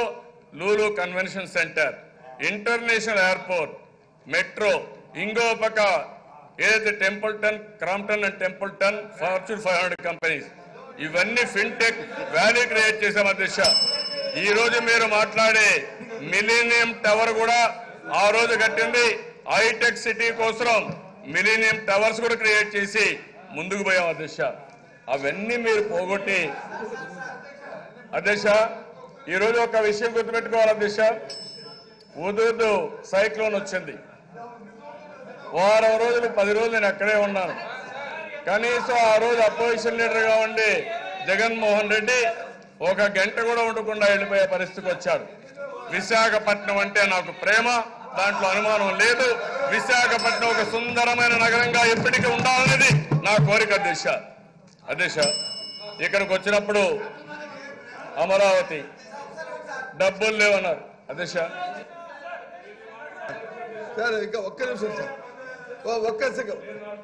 Lulu convention centre international airport metro ఇంకో పక్క ఏదైతే Templeton Crompton and Templeton Fortune five hundred companies ఇవన్నీ ఫిన్టెక్ వాల్యూ క్రియేట్ చేసాం అధ్యక్ష ఈ రోజు మీరు మాట్లాడే మిలీనియం టవర్ కూడా ఆ రోజు కట్టింది హైటెక్ సిటీ కోసం మిలీనియం టవర్స్ కూడా క్రియేట్ చేసి ముందుకు పోయాం అధ్యక్ష అవన్నీ మీరు పోగొట్టి అధ్యక్ష ఈరోజు ఒక విషయం గుర్తుపెట్టుకోవాలి అధ్యక్ష ఉదూదు సైక్లోన్ వచ్చింది వారం రోజులు పది రోజులు నేను అక్కడే ఉన్నాను కనీసం ఆ రోజు అపోజిషన్ లీడర్గా ఉండి జగన్మోహన్ రెడ్డి ఒక గంట కూడా ఉండకుండా వెళ్ళిపోయే పరిస్థితికి వచ్చాడు విశాఖపట్నం అంటే నాకు ప్రేమ దాంట్లో అనుమానం లేదు విశాఖపట్నం ఒక సుందరమైన నగరంగా ఎప్పటికీ ఉండాలనేది నా కోరిక అధ్యక్ష అధ్యక్ష ఇక్కడికి వచ్చినప్పుడు అమరావతి డబ్బులు లేవన్నారు అధ్యక్ష
సార్ ఇంకా ఒక్క నిమిషం సార్ ఓ- ఒక్క సెకండ్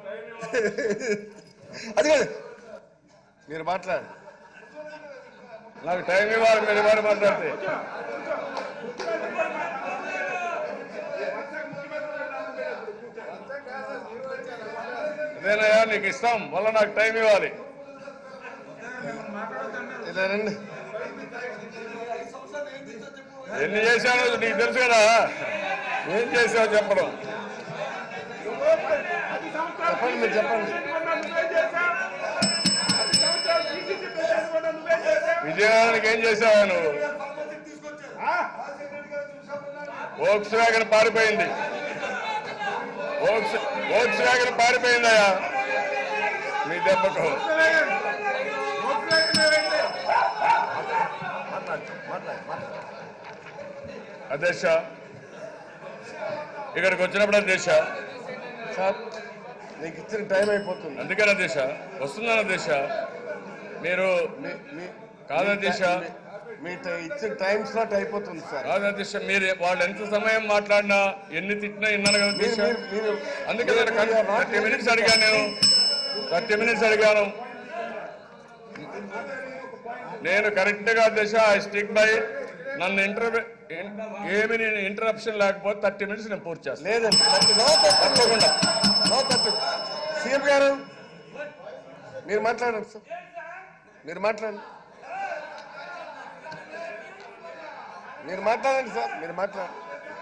అది కాదు
మీరు మాట్లాడండి
నాకు టైం ఇవ్వాలి మీరు ఇవ్వాలి మాట్లాడితే అదేనయ్యా నీకు ఇస్తాం వల్ల నాకు టైం ఇవ్వాలి
ఇలా రండి
ఎన్ని చేశానో నీకు తెలుసు కదా ఏం చేసావు చెప్పడం
చెప్పండి మీరు చెప్పండి
విజయనగరానికి ఏం చేసావు నువ్వు ఓక్స్ వ్యాగన్ పారిపోయింది ఓక్స్ ఓక్స్ వ్యాగన్ పారిపోయిందయ్యా మీ దెబ్బకు అధ్యక్ష ఇక్కడికి వచ్చినప్పుడు అధ్యక్ష
సార్ నీకు ఇచ్చిన టైం అయిపోతుంది
అందుకని అధ్యక్ష వస్తున్నాను అధ్యక్ష మీరు
మీ- మీ-
కాదు అధ్యక్ష.
మీ- మీ ట- ఇచ్చిన టైం స్లాట్ అయిపోతుంది సార్
కాదు అధ్యక్ష మీరు వాళ్ళు ఎంత సమయం మాట్లాడినా ఎన్ని తిట్టినా విన్నాను కదా అధ్యక్ష
మీరు- మీరు-
అందుకే
మీరు- మీరు are not
థర్టీ మినిట్స్ అడిగాను నేను థర్టీ మినిట్స్ అడిగాను నేను కరెక్ట్ గా అధ్యక్ష ఐ స్టిక్ బై నన్ను ఇంటర్ ఏమి నేను ఇంటరప్షన్ లేకపోతే థర్టీ మినిట్స్ నేను పూర్తి చేస్తాను
లేదండి థర్టీ నో థర్టీ
తప్పకుండా
నో థర్టీ సీఎం గారు మీరు మాట్లాడండి సార్ మీరు మాట్లాడండి మీరు మాట్లాడండి సార్ మీరు మాట్లాడండి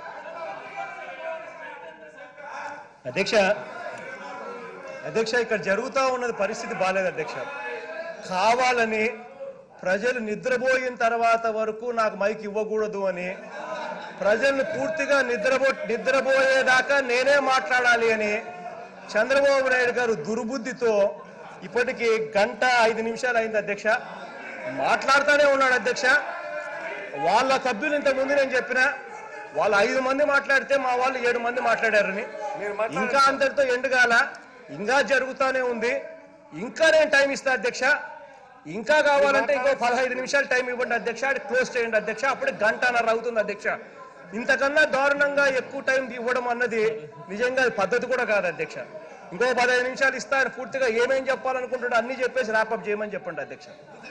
అధ్యక్ష అధ్యక్ష ఇక్కడ జరుగుతూ ఉన్నది పరిస్థితి బాగాలేదు అధ్యక్ష కావాలని ప్రజలు నిద్రపోయిన తర్వాత వరకు నాకు మైక్ ఇవ్వకూడదు అని ప్రజల్ని పూర్తిగా నిద్రపో నిద్రపోయేదాకా నేనే మాట్లాడాలి అని చంద్రబాబు నాయుడు గారు దుర్బుద్ధితో ఇప్పటికి గంట ఐదు నిమిషాలు అయింది అధ్యక్ష మాట్లాడుతూనే ఉన్నాడు అధ్యక్ష వాళ్ళ సభ్యులు ఇంతకు ముందు నేను చెప్పిన వాళ్ళు ఐదు మంది మాట్లాడితే మా వాళ్ళు ఏడు మంది మాట్లాడారని
మీరు మాట్లాడండి.
ఇంకా అందరితో ఎండుగాల ఇంకా జరుగుతానే ఉంది ఇంకా నేను టైం ఇస్తా అధ్యక్ష ఇంకా కావాలంటే ఇంకో పదహైదు నిమిషాలు టైం ఇవ్వండి అధ్యక్ష అది క్లోజ్ చేయండి అధ్యక్ష అప్పుడే గంటన్నర అవుతుంది అధ్యక్ష ఇంతకన్నా దారుణంగా ఎక్కువ టైం ఇవ్వడం అన్నది నిజంగా అది పద్ధతి కూడా కాదు అధ్యక్ష ఇంకో పదహైదు నిమిషాలు ఇస్తా ఆయన పూర్తిగా ఏమేం చెప్పాలనుకుంటాడో అన్ని చెప్పేసి ర్యాపప్ చేయమని చెప్పండి అధ్యక్ష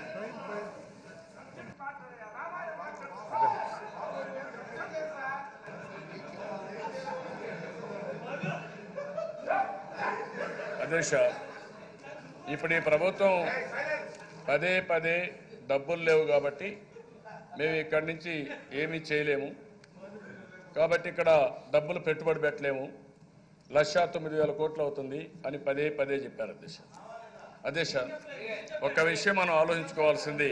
అధ్యక్ష ఇప్పుడు ఈ ప్రభుత్వం పదే పదే డబ్బులు లేవు కాబట్టి మేము ఇక్కడి నుంచి ఏమీ చేయలేము కాబట్టి ఇక్కడ డబ్బులు పెట్టుబడి పెట్టలేము లక్ష తొమ్మిది వేల కోట్లు అవుతుంది అని పదే పదే చెప్పారు అధ్యక్ష అధ్యక్ష ఒక విషయం మనం ఆలోచించుకోవాల్సింది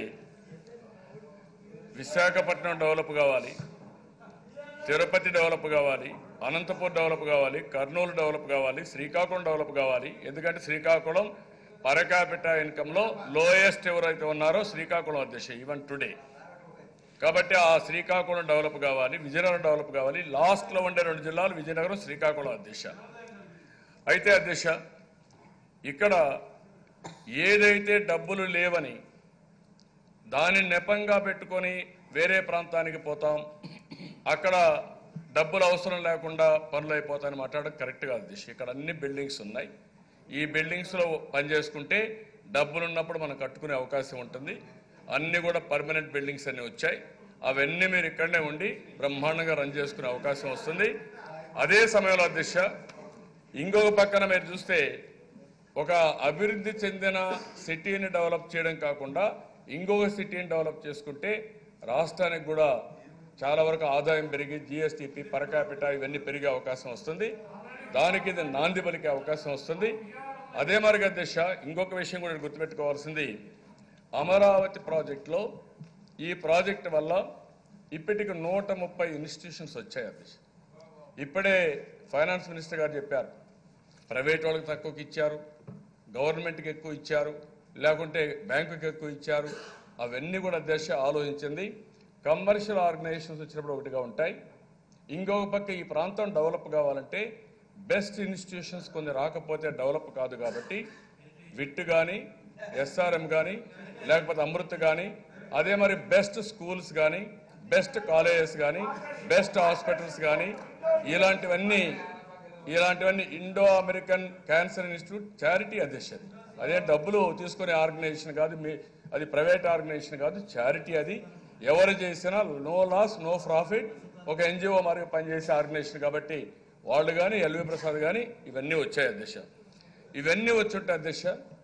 విశాఖపట్నం డెవలప్ కావాలి తిరుపతి డెవలప్ కావాలి అనంతపూర్ డెవలప్ కావాలి కర్నూలు డెవలప్ కావాలి శ్రీకాకుళం డెవలప్ కావాలి ఎందుకంటే శ్రీకాకుళం పరకాపిట ఇన్కంలో లోయెస్ట్ ఎవరైతే ఉన్నారో శ్రీకాకుళం అధ్యక్ష ఈవెన్ టుడే కాబట్టి ఆ శ్రీకాకుళం డెవలప్ కావాలి విజయనగరం డెవలప్ కావాలి లాస్ట్లో ఉండే రెండు జిల్లాలు విజయనగరం శ్రీకాకుళం అధ్యక్ష అయితే అధ్యక్ష ఇక్కడ ఏదైతే డబ్బులు లేవని దాన్ని నెపంగా పెట్టుకొని వేరే ప్రాంతానికి పోతాం అక్కడ డబ్బులు అవసరం లేకుండా పనులు అయిపోతాయని మాట్లాడడం కరెక్ట్ కాదు దిశ ఇక్కడ అన్ని బిల్డింగ్స్ ఉన్నాయి ఈ బిల్డింగ్స్లో పనిచేసుకుంటే డబ్బులు ఉన్నప్పుడు మనం కట్టుకునే అవకాశం ఉంటుంది అన్ని కూడా పర్మనెంట్ బిల్డింగ్స్ అన్ని వచ్చాయి అవన్నీ మీరు ఇక్కడనే ఉండి బ్రహ్మాండంగా రన్ చేసుకునే అవకాశం వస్తుంది అదే సమయంలో అధ్యక్ష ఇంకొక పక్కన మీరు చూస్తే ఒక అభివృద్ధి చెందిన సిటీని డెవలప్ చేయడం కాకుండా ఇంకొక సిటీని డెవలప్ చేసుకుంటే రాష్ట్రానికి కూడా చాలా వరకు ఆదాయం పెరిగి జిఎస్టిపి పరకాపిట ఇవన్నీ పెరిగే అవకాశం వస్తుంది దానికి ఇది నాంది పలికే అవకాశం వస్తుంది అదే మరిగా అధ్యక్ష ఇంకొక విషయం కూడా గుర్తుపెట్టుకోవాల్సింది అమరావతి ప్రాజెక్టులో ఈ ప్రాజెక్ట్ వల్ల ఇప్పటికి నూట ముప్పై ఇన్స్టిట్యూషన్స్ వచ్చాయి అధ్యక్ష ఇప్పుడే ఫైనాన్స్ మినిస్టర్ గారు చెప్పారు ప్రైవేట్ వాళ్ళకి తక్కువకి ఇచ్చారు గవర్నమెంట్కి ఎక్కువ ఇచ్చారు లేకుంటే బ్యాంకుకి ఎక్కువ ఇచ్చారు అవన్నీ కూడా దశ ఆలోచించింది కమర్షియల్ ఆర్గనైజేషన్స్ వచ్చినప్పుడు ఒకటిగా ఉంటాయి ఇంకొక పక్క ఈ ప్రాంతం డెవలప్ కావాలంటే బెస్ట్ ఇన్స్టిట్యూషన్స్ కొన్ని రాకపోతే డెవలప్ కాదు కాబట్టి విట్ కానీ ఎస్ఆర్ఎం కానీ లేకపోతే అమృత్ కానీ అదే మరి బెస్ట్ స్కూల్స్ కానీ బెస్ట్ కాలేజెస్ కానీ బెస్ట్ హాస్పిటల్స్ కానీ ఇలాంటివన్నీ ఇలాంటివన్నీ Indo American cancer institute charity అధ్యక్షది అదే డబ్బులు తీసుకునే ఆర్గనైజేషన్ కాదు మీ అది ప్రైవేట్ ఆర్గనైజేషన్ కాదు చారిటీ అది ఎవరు చేసినా నో లాస్ నో ప్రాఫిట్ ఒక ఎన్జిఓ మరి పనిచేసే ఆర్గనైజేషన్ కాబట్టి వాళ్ళు కానీ ఎల్వి ప్రసాద్ కానీ ఇవన్నీ వచ్చాయి అధ్యక్ష ఇవన్నీ వచ్చుంటే అధ్యక్ష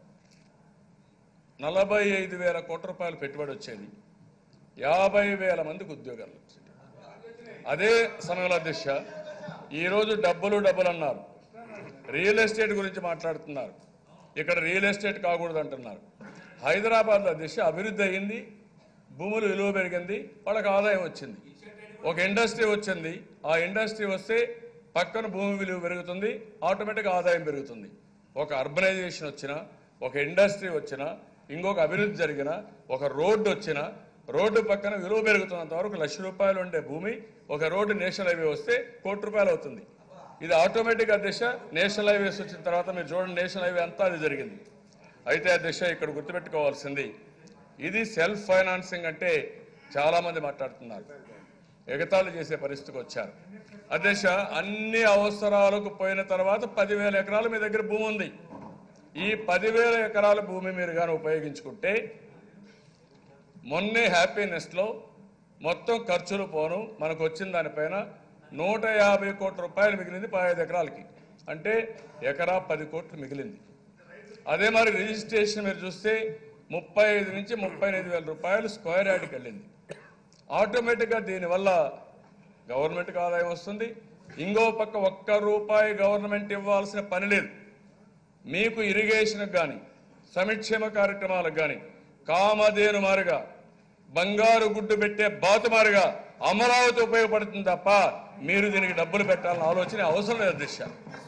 నలభై ఐదు వేల కోట్ల రూపాయలు పెట్టుబడి వచ్చేది యాభై వేల మందికి ఉద్యోగాలు వచ్చేది అదే సమయంలో అధ్యక్ష ఈరోజు డబ్బులు డబ్బులు అన్నారు రియల్ ఎస్టేట్ గురించి మాట్లాడుతున్నారు ఇక్కడ రియల్ ఎస్టేట్ కాకూడదు అంటున్నారు హైదరాబాద్లో అధ్యక్ష అభివృద్ధి అయింది భూములు విలువ పెరిగింది వాళ్ళకి ఆదాయం వచ్చింది ఒక ఇండస్ట్రీ వచ్చింది ఆ ఇండస్ట్రీ వస్తే పక్కన భూమి విలువ పెరుగుతుంది ఆటోమేటిక్గా ఆదాయం పెరుగుతుంది ఒక అర్బనైజేషన్ వచ్చినా ఒక ఇండస్ట్రీ వచ్చినా ఇంకొక అభివృద్ధి జరిగిన ఒక రోడ్డు వచ్చినా రోడ్డు పక్కన విలువ పెరుగుతున్నంత వరకు లక్ష రూపాయలు ఉండే భూమి ఒక రోడ్డు నేషనల్ హైవే వస్తే కోటి రూపాయలు అవుతుంది ఇది ఆటోమేటిక్ అధ్యక్ష నేషనల్ హైవేస్ వచ్చిన తర్వాత మీరు చూడండి నేషనల్ హైవే అంతా అది జరిగింది అయితే అధ్యక్ష ఇక్కడ గుర్తుపెట్టుకోవాల్సింది ఇది సెల్ఫ్ ఫైనాన్సింగ్ అంటే చాలా మంది మాట్లాడుతున్నారు ఎగతాళి చేసే పరిస్థితికి వచ్చారు అధ్యక్ష అన్ని అవసరాలకు పోయిన తర్వాత పదివేల ఎకరాలు మీ దగ్గర భూమి ఉంది ఈ పదివేల ఎకరాల భూమి మీరు కానీ ఉపయోగించుకుంటే మొన్నే హ్యాపీనెస్లో మొత్తం ఖర్చులు పోను మనకు వచ్చిన దానిపైన నూట యాభై కోట్ల రూపాయలు మిగిలింది పదహైదు ఎకరాలకి అంటే ఎకరా పది కోట్లు మిగిలింది అదే మరి రిజిస్ట్రేషన్ మీరు చూస్తే ముప్పై ఐదు నుంచి ముప్పై ఐదు వేల రూపాయలు స్క్వేర్ యార్డ్కి వెళ్ళింది ఆటోమేటిక్గా దీనివల్ల గవర్నమెంట్కి ఆదాయం వస్తుంది ఇంకో పక్క ఒక్క రూపాయి గవర్నమెంట్ ఇవ్వాల్సిన పని లేదు మీకు ఇరిగేషన్కి కానీ సంక్షేమ కార్యక్రమాలకు కానీ కామధేను మారుగా బంగారు గుడ్డు పెట్టే బాతు మారుగా అమరావతి ఉపయోగపడుతుంది తప్ప మీరు దీనికి డబ్బులు పెట్టాలని ఆలోచన అవసరం లేదు అధ్యక్ష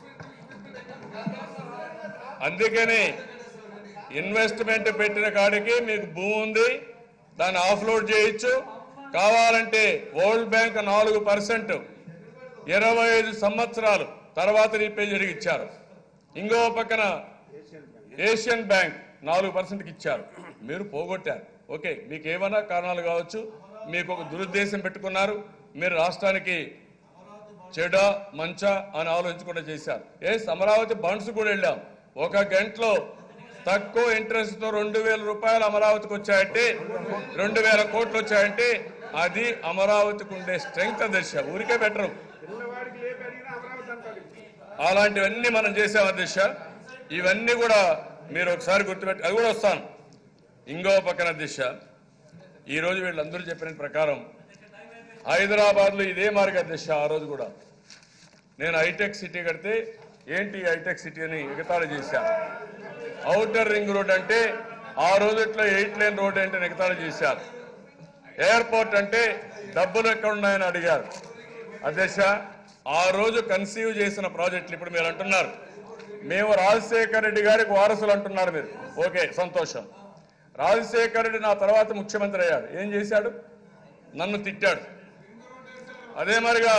అందుకని ఇన్వెస్ట్మెంట్ పెట్టిన కాడికి మీకు భూమి ఉంది దాన్ని ఆఫ్లోడ్ చేయొచ్చు కావాలంటే వరల్డ్ బ్యాంక్ నాలుగు పర్సెంట్ ఇరవై ఐదు సంవత్సరాలు తర్వాత రీపే జరిగి ఇచ్చారు ఇంకో పక్కన ఏషియన్ బ్యాంక్ నాలుగు పర్సెంట్కి ఇచ్చారు మీరు పోగొట్టారు ఓకే మీకు ఏమైనా కారణాలు కావచ్చు మీకు ఒక దురుద్దేశం పెట్టుకున్నారు మీరు రాష్ట్రానికి చెడ మంచ అని ఆలోచించకుండా చేశారు ఏ అమరావతి బండ్స్ కూడా వెళ్ళాం ఒక గంటలో తక్కువ ఇంట్రెస్ట్ తో రెండు వేల రూపాయలు అమరావతికి వచ్చాయంటే రెండు వేల కోట్లు వచ్చాయంటే అది అమరావతికి ఉండే స్ట్రెంగ్త్ దశ ఊరికే బెటరు
పిల్లవాడికి ఏ పెరిగినా అమరావతి అంటారు
అలాంటివన్నీ మనం చేసాం అధ్యక్ష ఇవన్నీ కూడా మీరు ఒకసారి గుర్తుపెట్టి అది కూడా వస్తాను ఇంకో పక్కన అధ్యక్ష ఈరోజు వీళ్ళందరూ చెప్పిన ప్రకారం హైదరాబాద్లో ఇదే మార్గ అధ్యక్ష ఆ రోజు కూడా నేను హైటెక్ సిటీ కడితే ఏంటి ఈ హైటెక్ సిటీ అని ఎగతాళి చేశాను ఔటర్ రింగ్ రోడ్ అంటే ఆ రోజుట్లో ఎయిట్ లైన్ రోడ్ అంటే ఎగతాళి చేశారు ఎయిర్పోర్ట్ అంటే డబ్బులు ఎక్కడ ఉన్నాయని అడిగారు అధ్యక్ష ఆ రోజు కన్సీవ్ చేసిన ప్రాజెక్టులు ఇప్పుడు మీరు అంటున్నారు మేము రాజశేఖర రెడ్డి గారికి వారసులు అంటున్నారు మీరు ఓకే సంతోషం రాజశేఖర రెడ్డి నా తర్వాత ముఖ్యమంత్రి అయ్యాడు ఏం చేశాడు నన్ను తిట్టాడు అదే మరిగా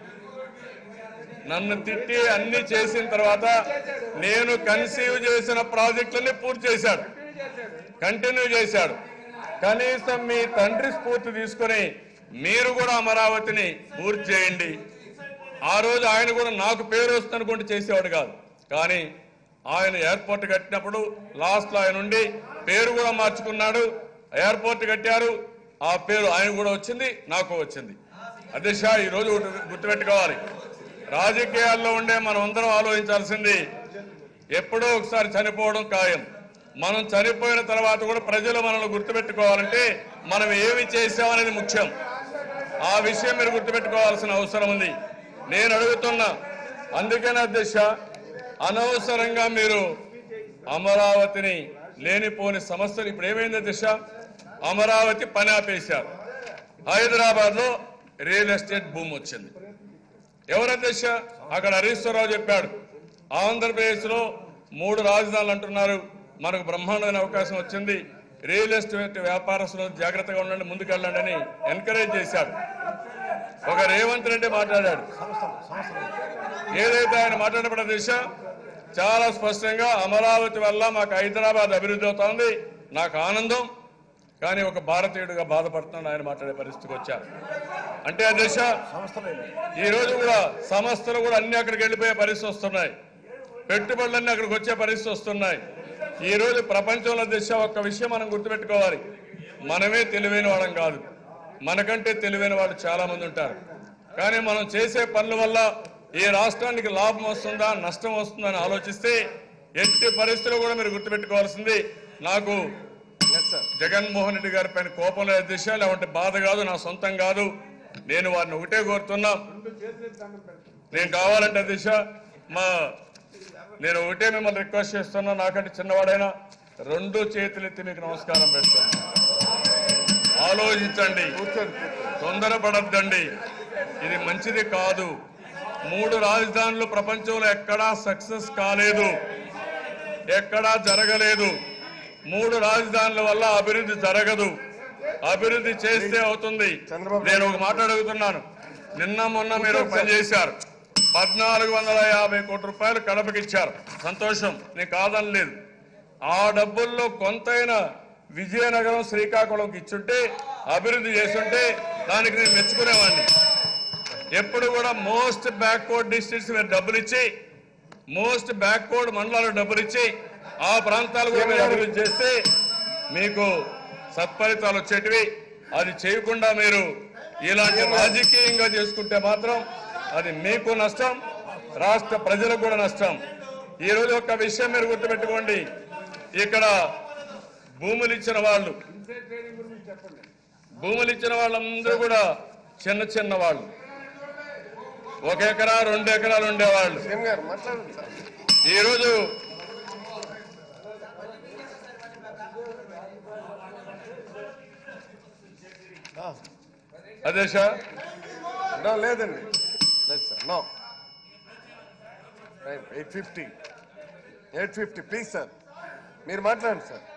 నన్ను తిట్టి అన్ని చేసిన తర్వాత నేను కన్సీవ్ చేసిన ప్రాజెక్టులన్నీ పూర్తి చేశాడు కంటిన్యూ చేశాడు కనీసం మీ తండ్రి స్ఫూర్తి తీసుకొని మీరు కూడా అమరావతిని పూర్తి చేయండి ఆ రోజు ఆయన కూడా నాకు పేరు వస్తుంది అనుకుంటే చేసేవాడు కాదు కానీ ఆయన ఎయిర్పోర్ట్ కట్టినప్పుడు లాస్ట్ లో ఆయన ఉండి పేరు కూడా మార్చుకున్నాడు ఎయిర్పోర్ట్ కట్టారు ఆ పేరు ఆయన కూడా వచ్చింది నాకు వచ్చింది అధ్యక్ష ఈరోజు ఒకటి గుర్తుపెట్టుకోవాలి రాజకీయాల్లో ఉండే మనం అందరం ఆలోచించాల్సింది ఎప్పుడో ఒకసారి చనిపోవడం ఖాయం మనం చనిపోయిన తర్వాత కూడా ప్రజలు మనల్ని గుర్తుపెట్టుకోవాలంటే మనం ఏమి చేశామనేది ముఖ్యం ఆ విషయం మీరు గుర్తుపెట్టుకోవాల్సిన అవసరం ఉంది నేను అడుగుతున్నా అందుకనే అధ్యక్ష అనవసరంగా మీరు అమరావతిని లేనిపోని సమస్యలు ఇప్పుడు ఏమైంది అధ్యక్ష అమరావతి పని ఆపేశారు హైదరాబాద్ లో రియల్ ఎస్టేట్ భూమి వచ్చింది ఎవరు అధ్యక్ష అక్కడ హరీశ్వరరావు చెప్పాడు ఆంధ్రప్రదేశ్ లో మూడు రాజధానులు అంటున్నారు మనకు బ్రహ్మాండమైన అవకాశం వచ్చింది రియల్ ఎస్టేట్ వ్యాపారస్తులు జాగ్రత్తగా ఉండండి ముందుకెళ్ళండి అని ఎంకరేజ్ చేశాడు ఒక రేవంత్ రెడ్డి మాట్లాడాడు ఏదైతే ఆయన మాట్లాడబడిన దిశ చాలా స్పష్టంగా అమరావతి వల్ల మాకు హైదరాబాద్ అభివృద్ధి అవుతోంది నాకు ఆనందం కానీ ఒక భారతీయుడిగా బాధపడుతున్నాడు ఆయన మాట్లాడే పరిస్థితికి వచ్చారు అంటే ఆ దిశ ఈ రోజు కూడా సంస్థలు కూడా అన్ని అక్కడికి వెళ్ళిపోయే పరిస్థితి వస్తున్నాయి పెట్టుబడులన్నీ అక్కడికి వచ్చే పరిస్థితి వస్తున్నాయి ఈ రోజు ప్రపంచంలో దిశ ఒక్క విషయం మనం గుర్తుపెట్టుకోవాలి మనమే తెలివైన వాళ్ళం కాదు మనకంటే తెలివైన వాళ్ళు చాలా మంది ఉంటారు కానీ మనం చేసే పనుల వల్ల ఈ రాష్ట్రానికి లాభం వస్తుందా నష్టం వస్తుందా అని ఆలోచిస్తే ఎట్టి పరిస్థితుల్లో కూడా మీరు గుర్తుపెట్టుకోవాల్సింది నాకు జగన్మోహన్ రెడ్డి గారి పైన కోపం లేదు దిశ లేకుంటే బాధ కాదు నా సొంతం కాదు నేను వారిని ఒకటే కోరుతున్నా నేను కావాలంటే దిశ మా నేను ఒకటే మిమ్మల్ని రిక్వెస్ట్ చేస్తున్నా నాకంటే చిన్నవాడైనా రెండు చేతులెత్తి మీకు నమస్కారం పెడుతున్నా ఆలోచించండి తొందరపడద్దండి ఇది మంచిది కాదు మూడు రాజధానులు ప్రపంచంలో ఎక్కడా సక్సెస్ కాలేదు ఎక్కడా జరగలేదు మూడు రాజధానుల వల్ల అభివృద్ధి జరగదు అభివృద్ధి చేస్తే అవుతుంది
చంద్రబాబు
నేను ఒక మాట అడుగుతున్నాను నిన్న మొన్న మీరు ఒక పని చేశారు పద్నాలుగు వందల యాభై కోట్ల రూపాయలు కడపకి ఇచ్చారు సంతోషం నేను కాదనలేదు ఆ డబ్బుల్లో కొంతైనా విజయనగరం శ్రీకాకుళంకి ఇచ్చుంటే అభివృద్ధి చేస్తుంటే దానికి నేను మెచ్చుకునేవాడిని ఎప్పుడు కూడా మోస్ట్ బ్యాక్వర్డ్ డిస్ట్రిక్ట్స్ మీరు డబ్బులు ఇచ్చి మోస్ట్ బ్యాక్వర్డ్ మండలాలకు డబ్బులు ఇచ్చి ఆ ప్రాంతాలు కూడా మీరు అభివృద్ధి చేస్తే మీకు సత్ఫలితాలు వచ్చేటివి అది చేయకుండా మీరు ఇలాంటి రాజకీయంగా చేసుకుంటే మాత్రం అది మీకు నష్టం రాష్ట్ర ప్రజలకు కూడా నష్టం ఈ రోజు ఒక విషయం మీరు గుర్తుపెట్టుకోండి ఇక్కడ భూములు ఇచ్చిన వాళ్ళు భూములు ఇచ్చిన వాళ్ళందరూ కూడా చిన్న చిన్న వాళ్ళు ఒక ఎకరా రెండు ఎకరాలు ఉండేవాళ్ళు
సీఎం గారు మాట్లాడండి సార్
ఈ రోజు అదే సార్
నో లేదండి లేదు sir no eight fifty eight fifty please sir మీరు మాట్లాడండి సార్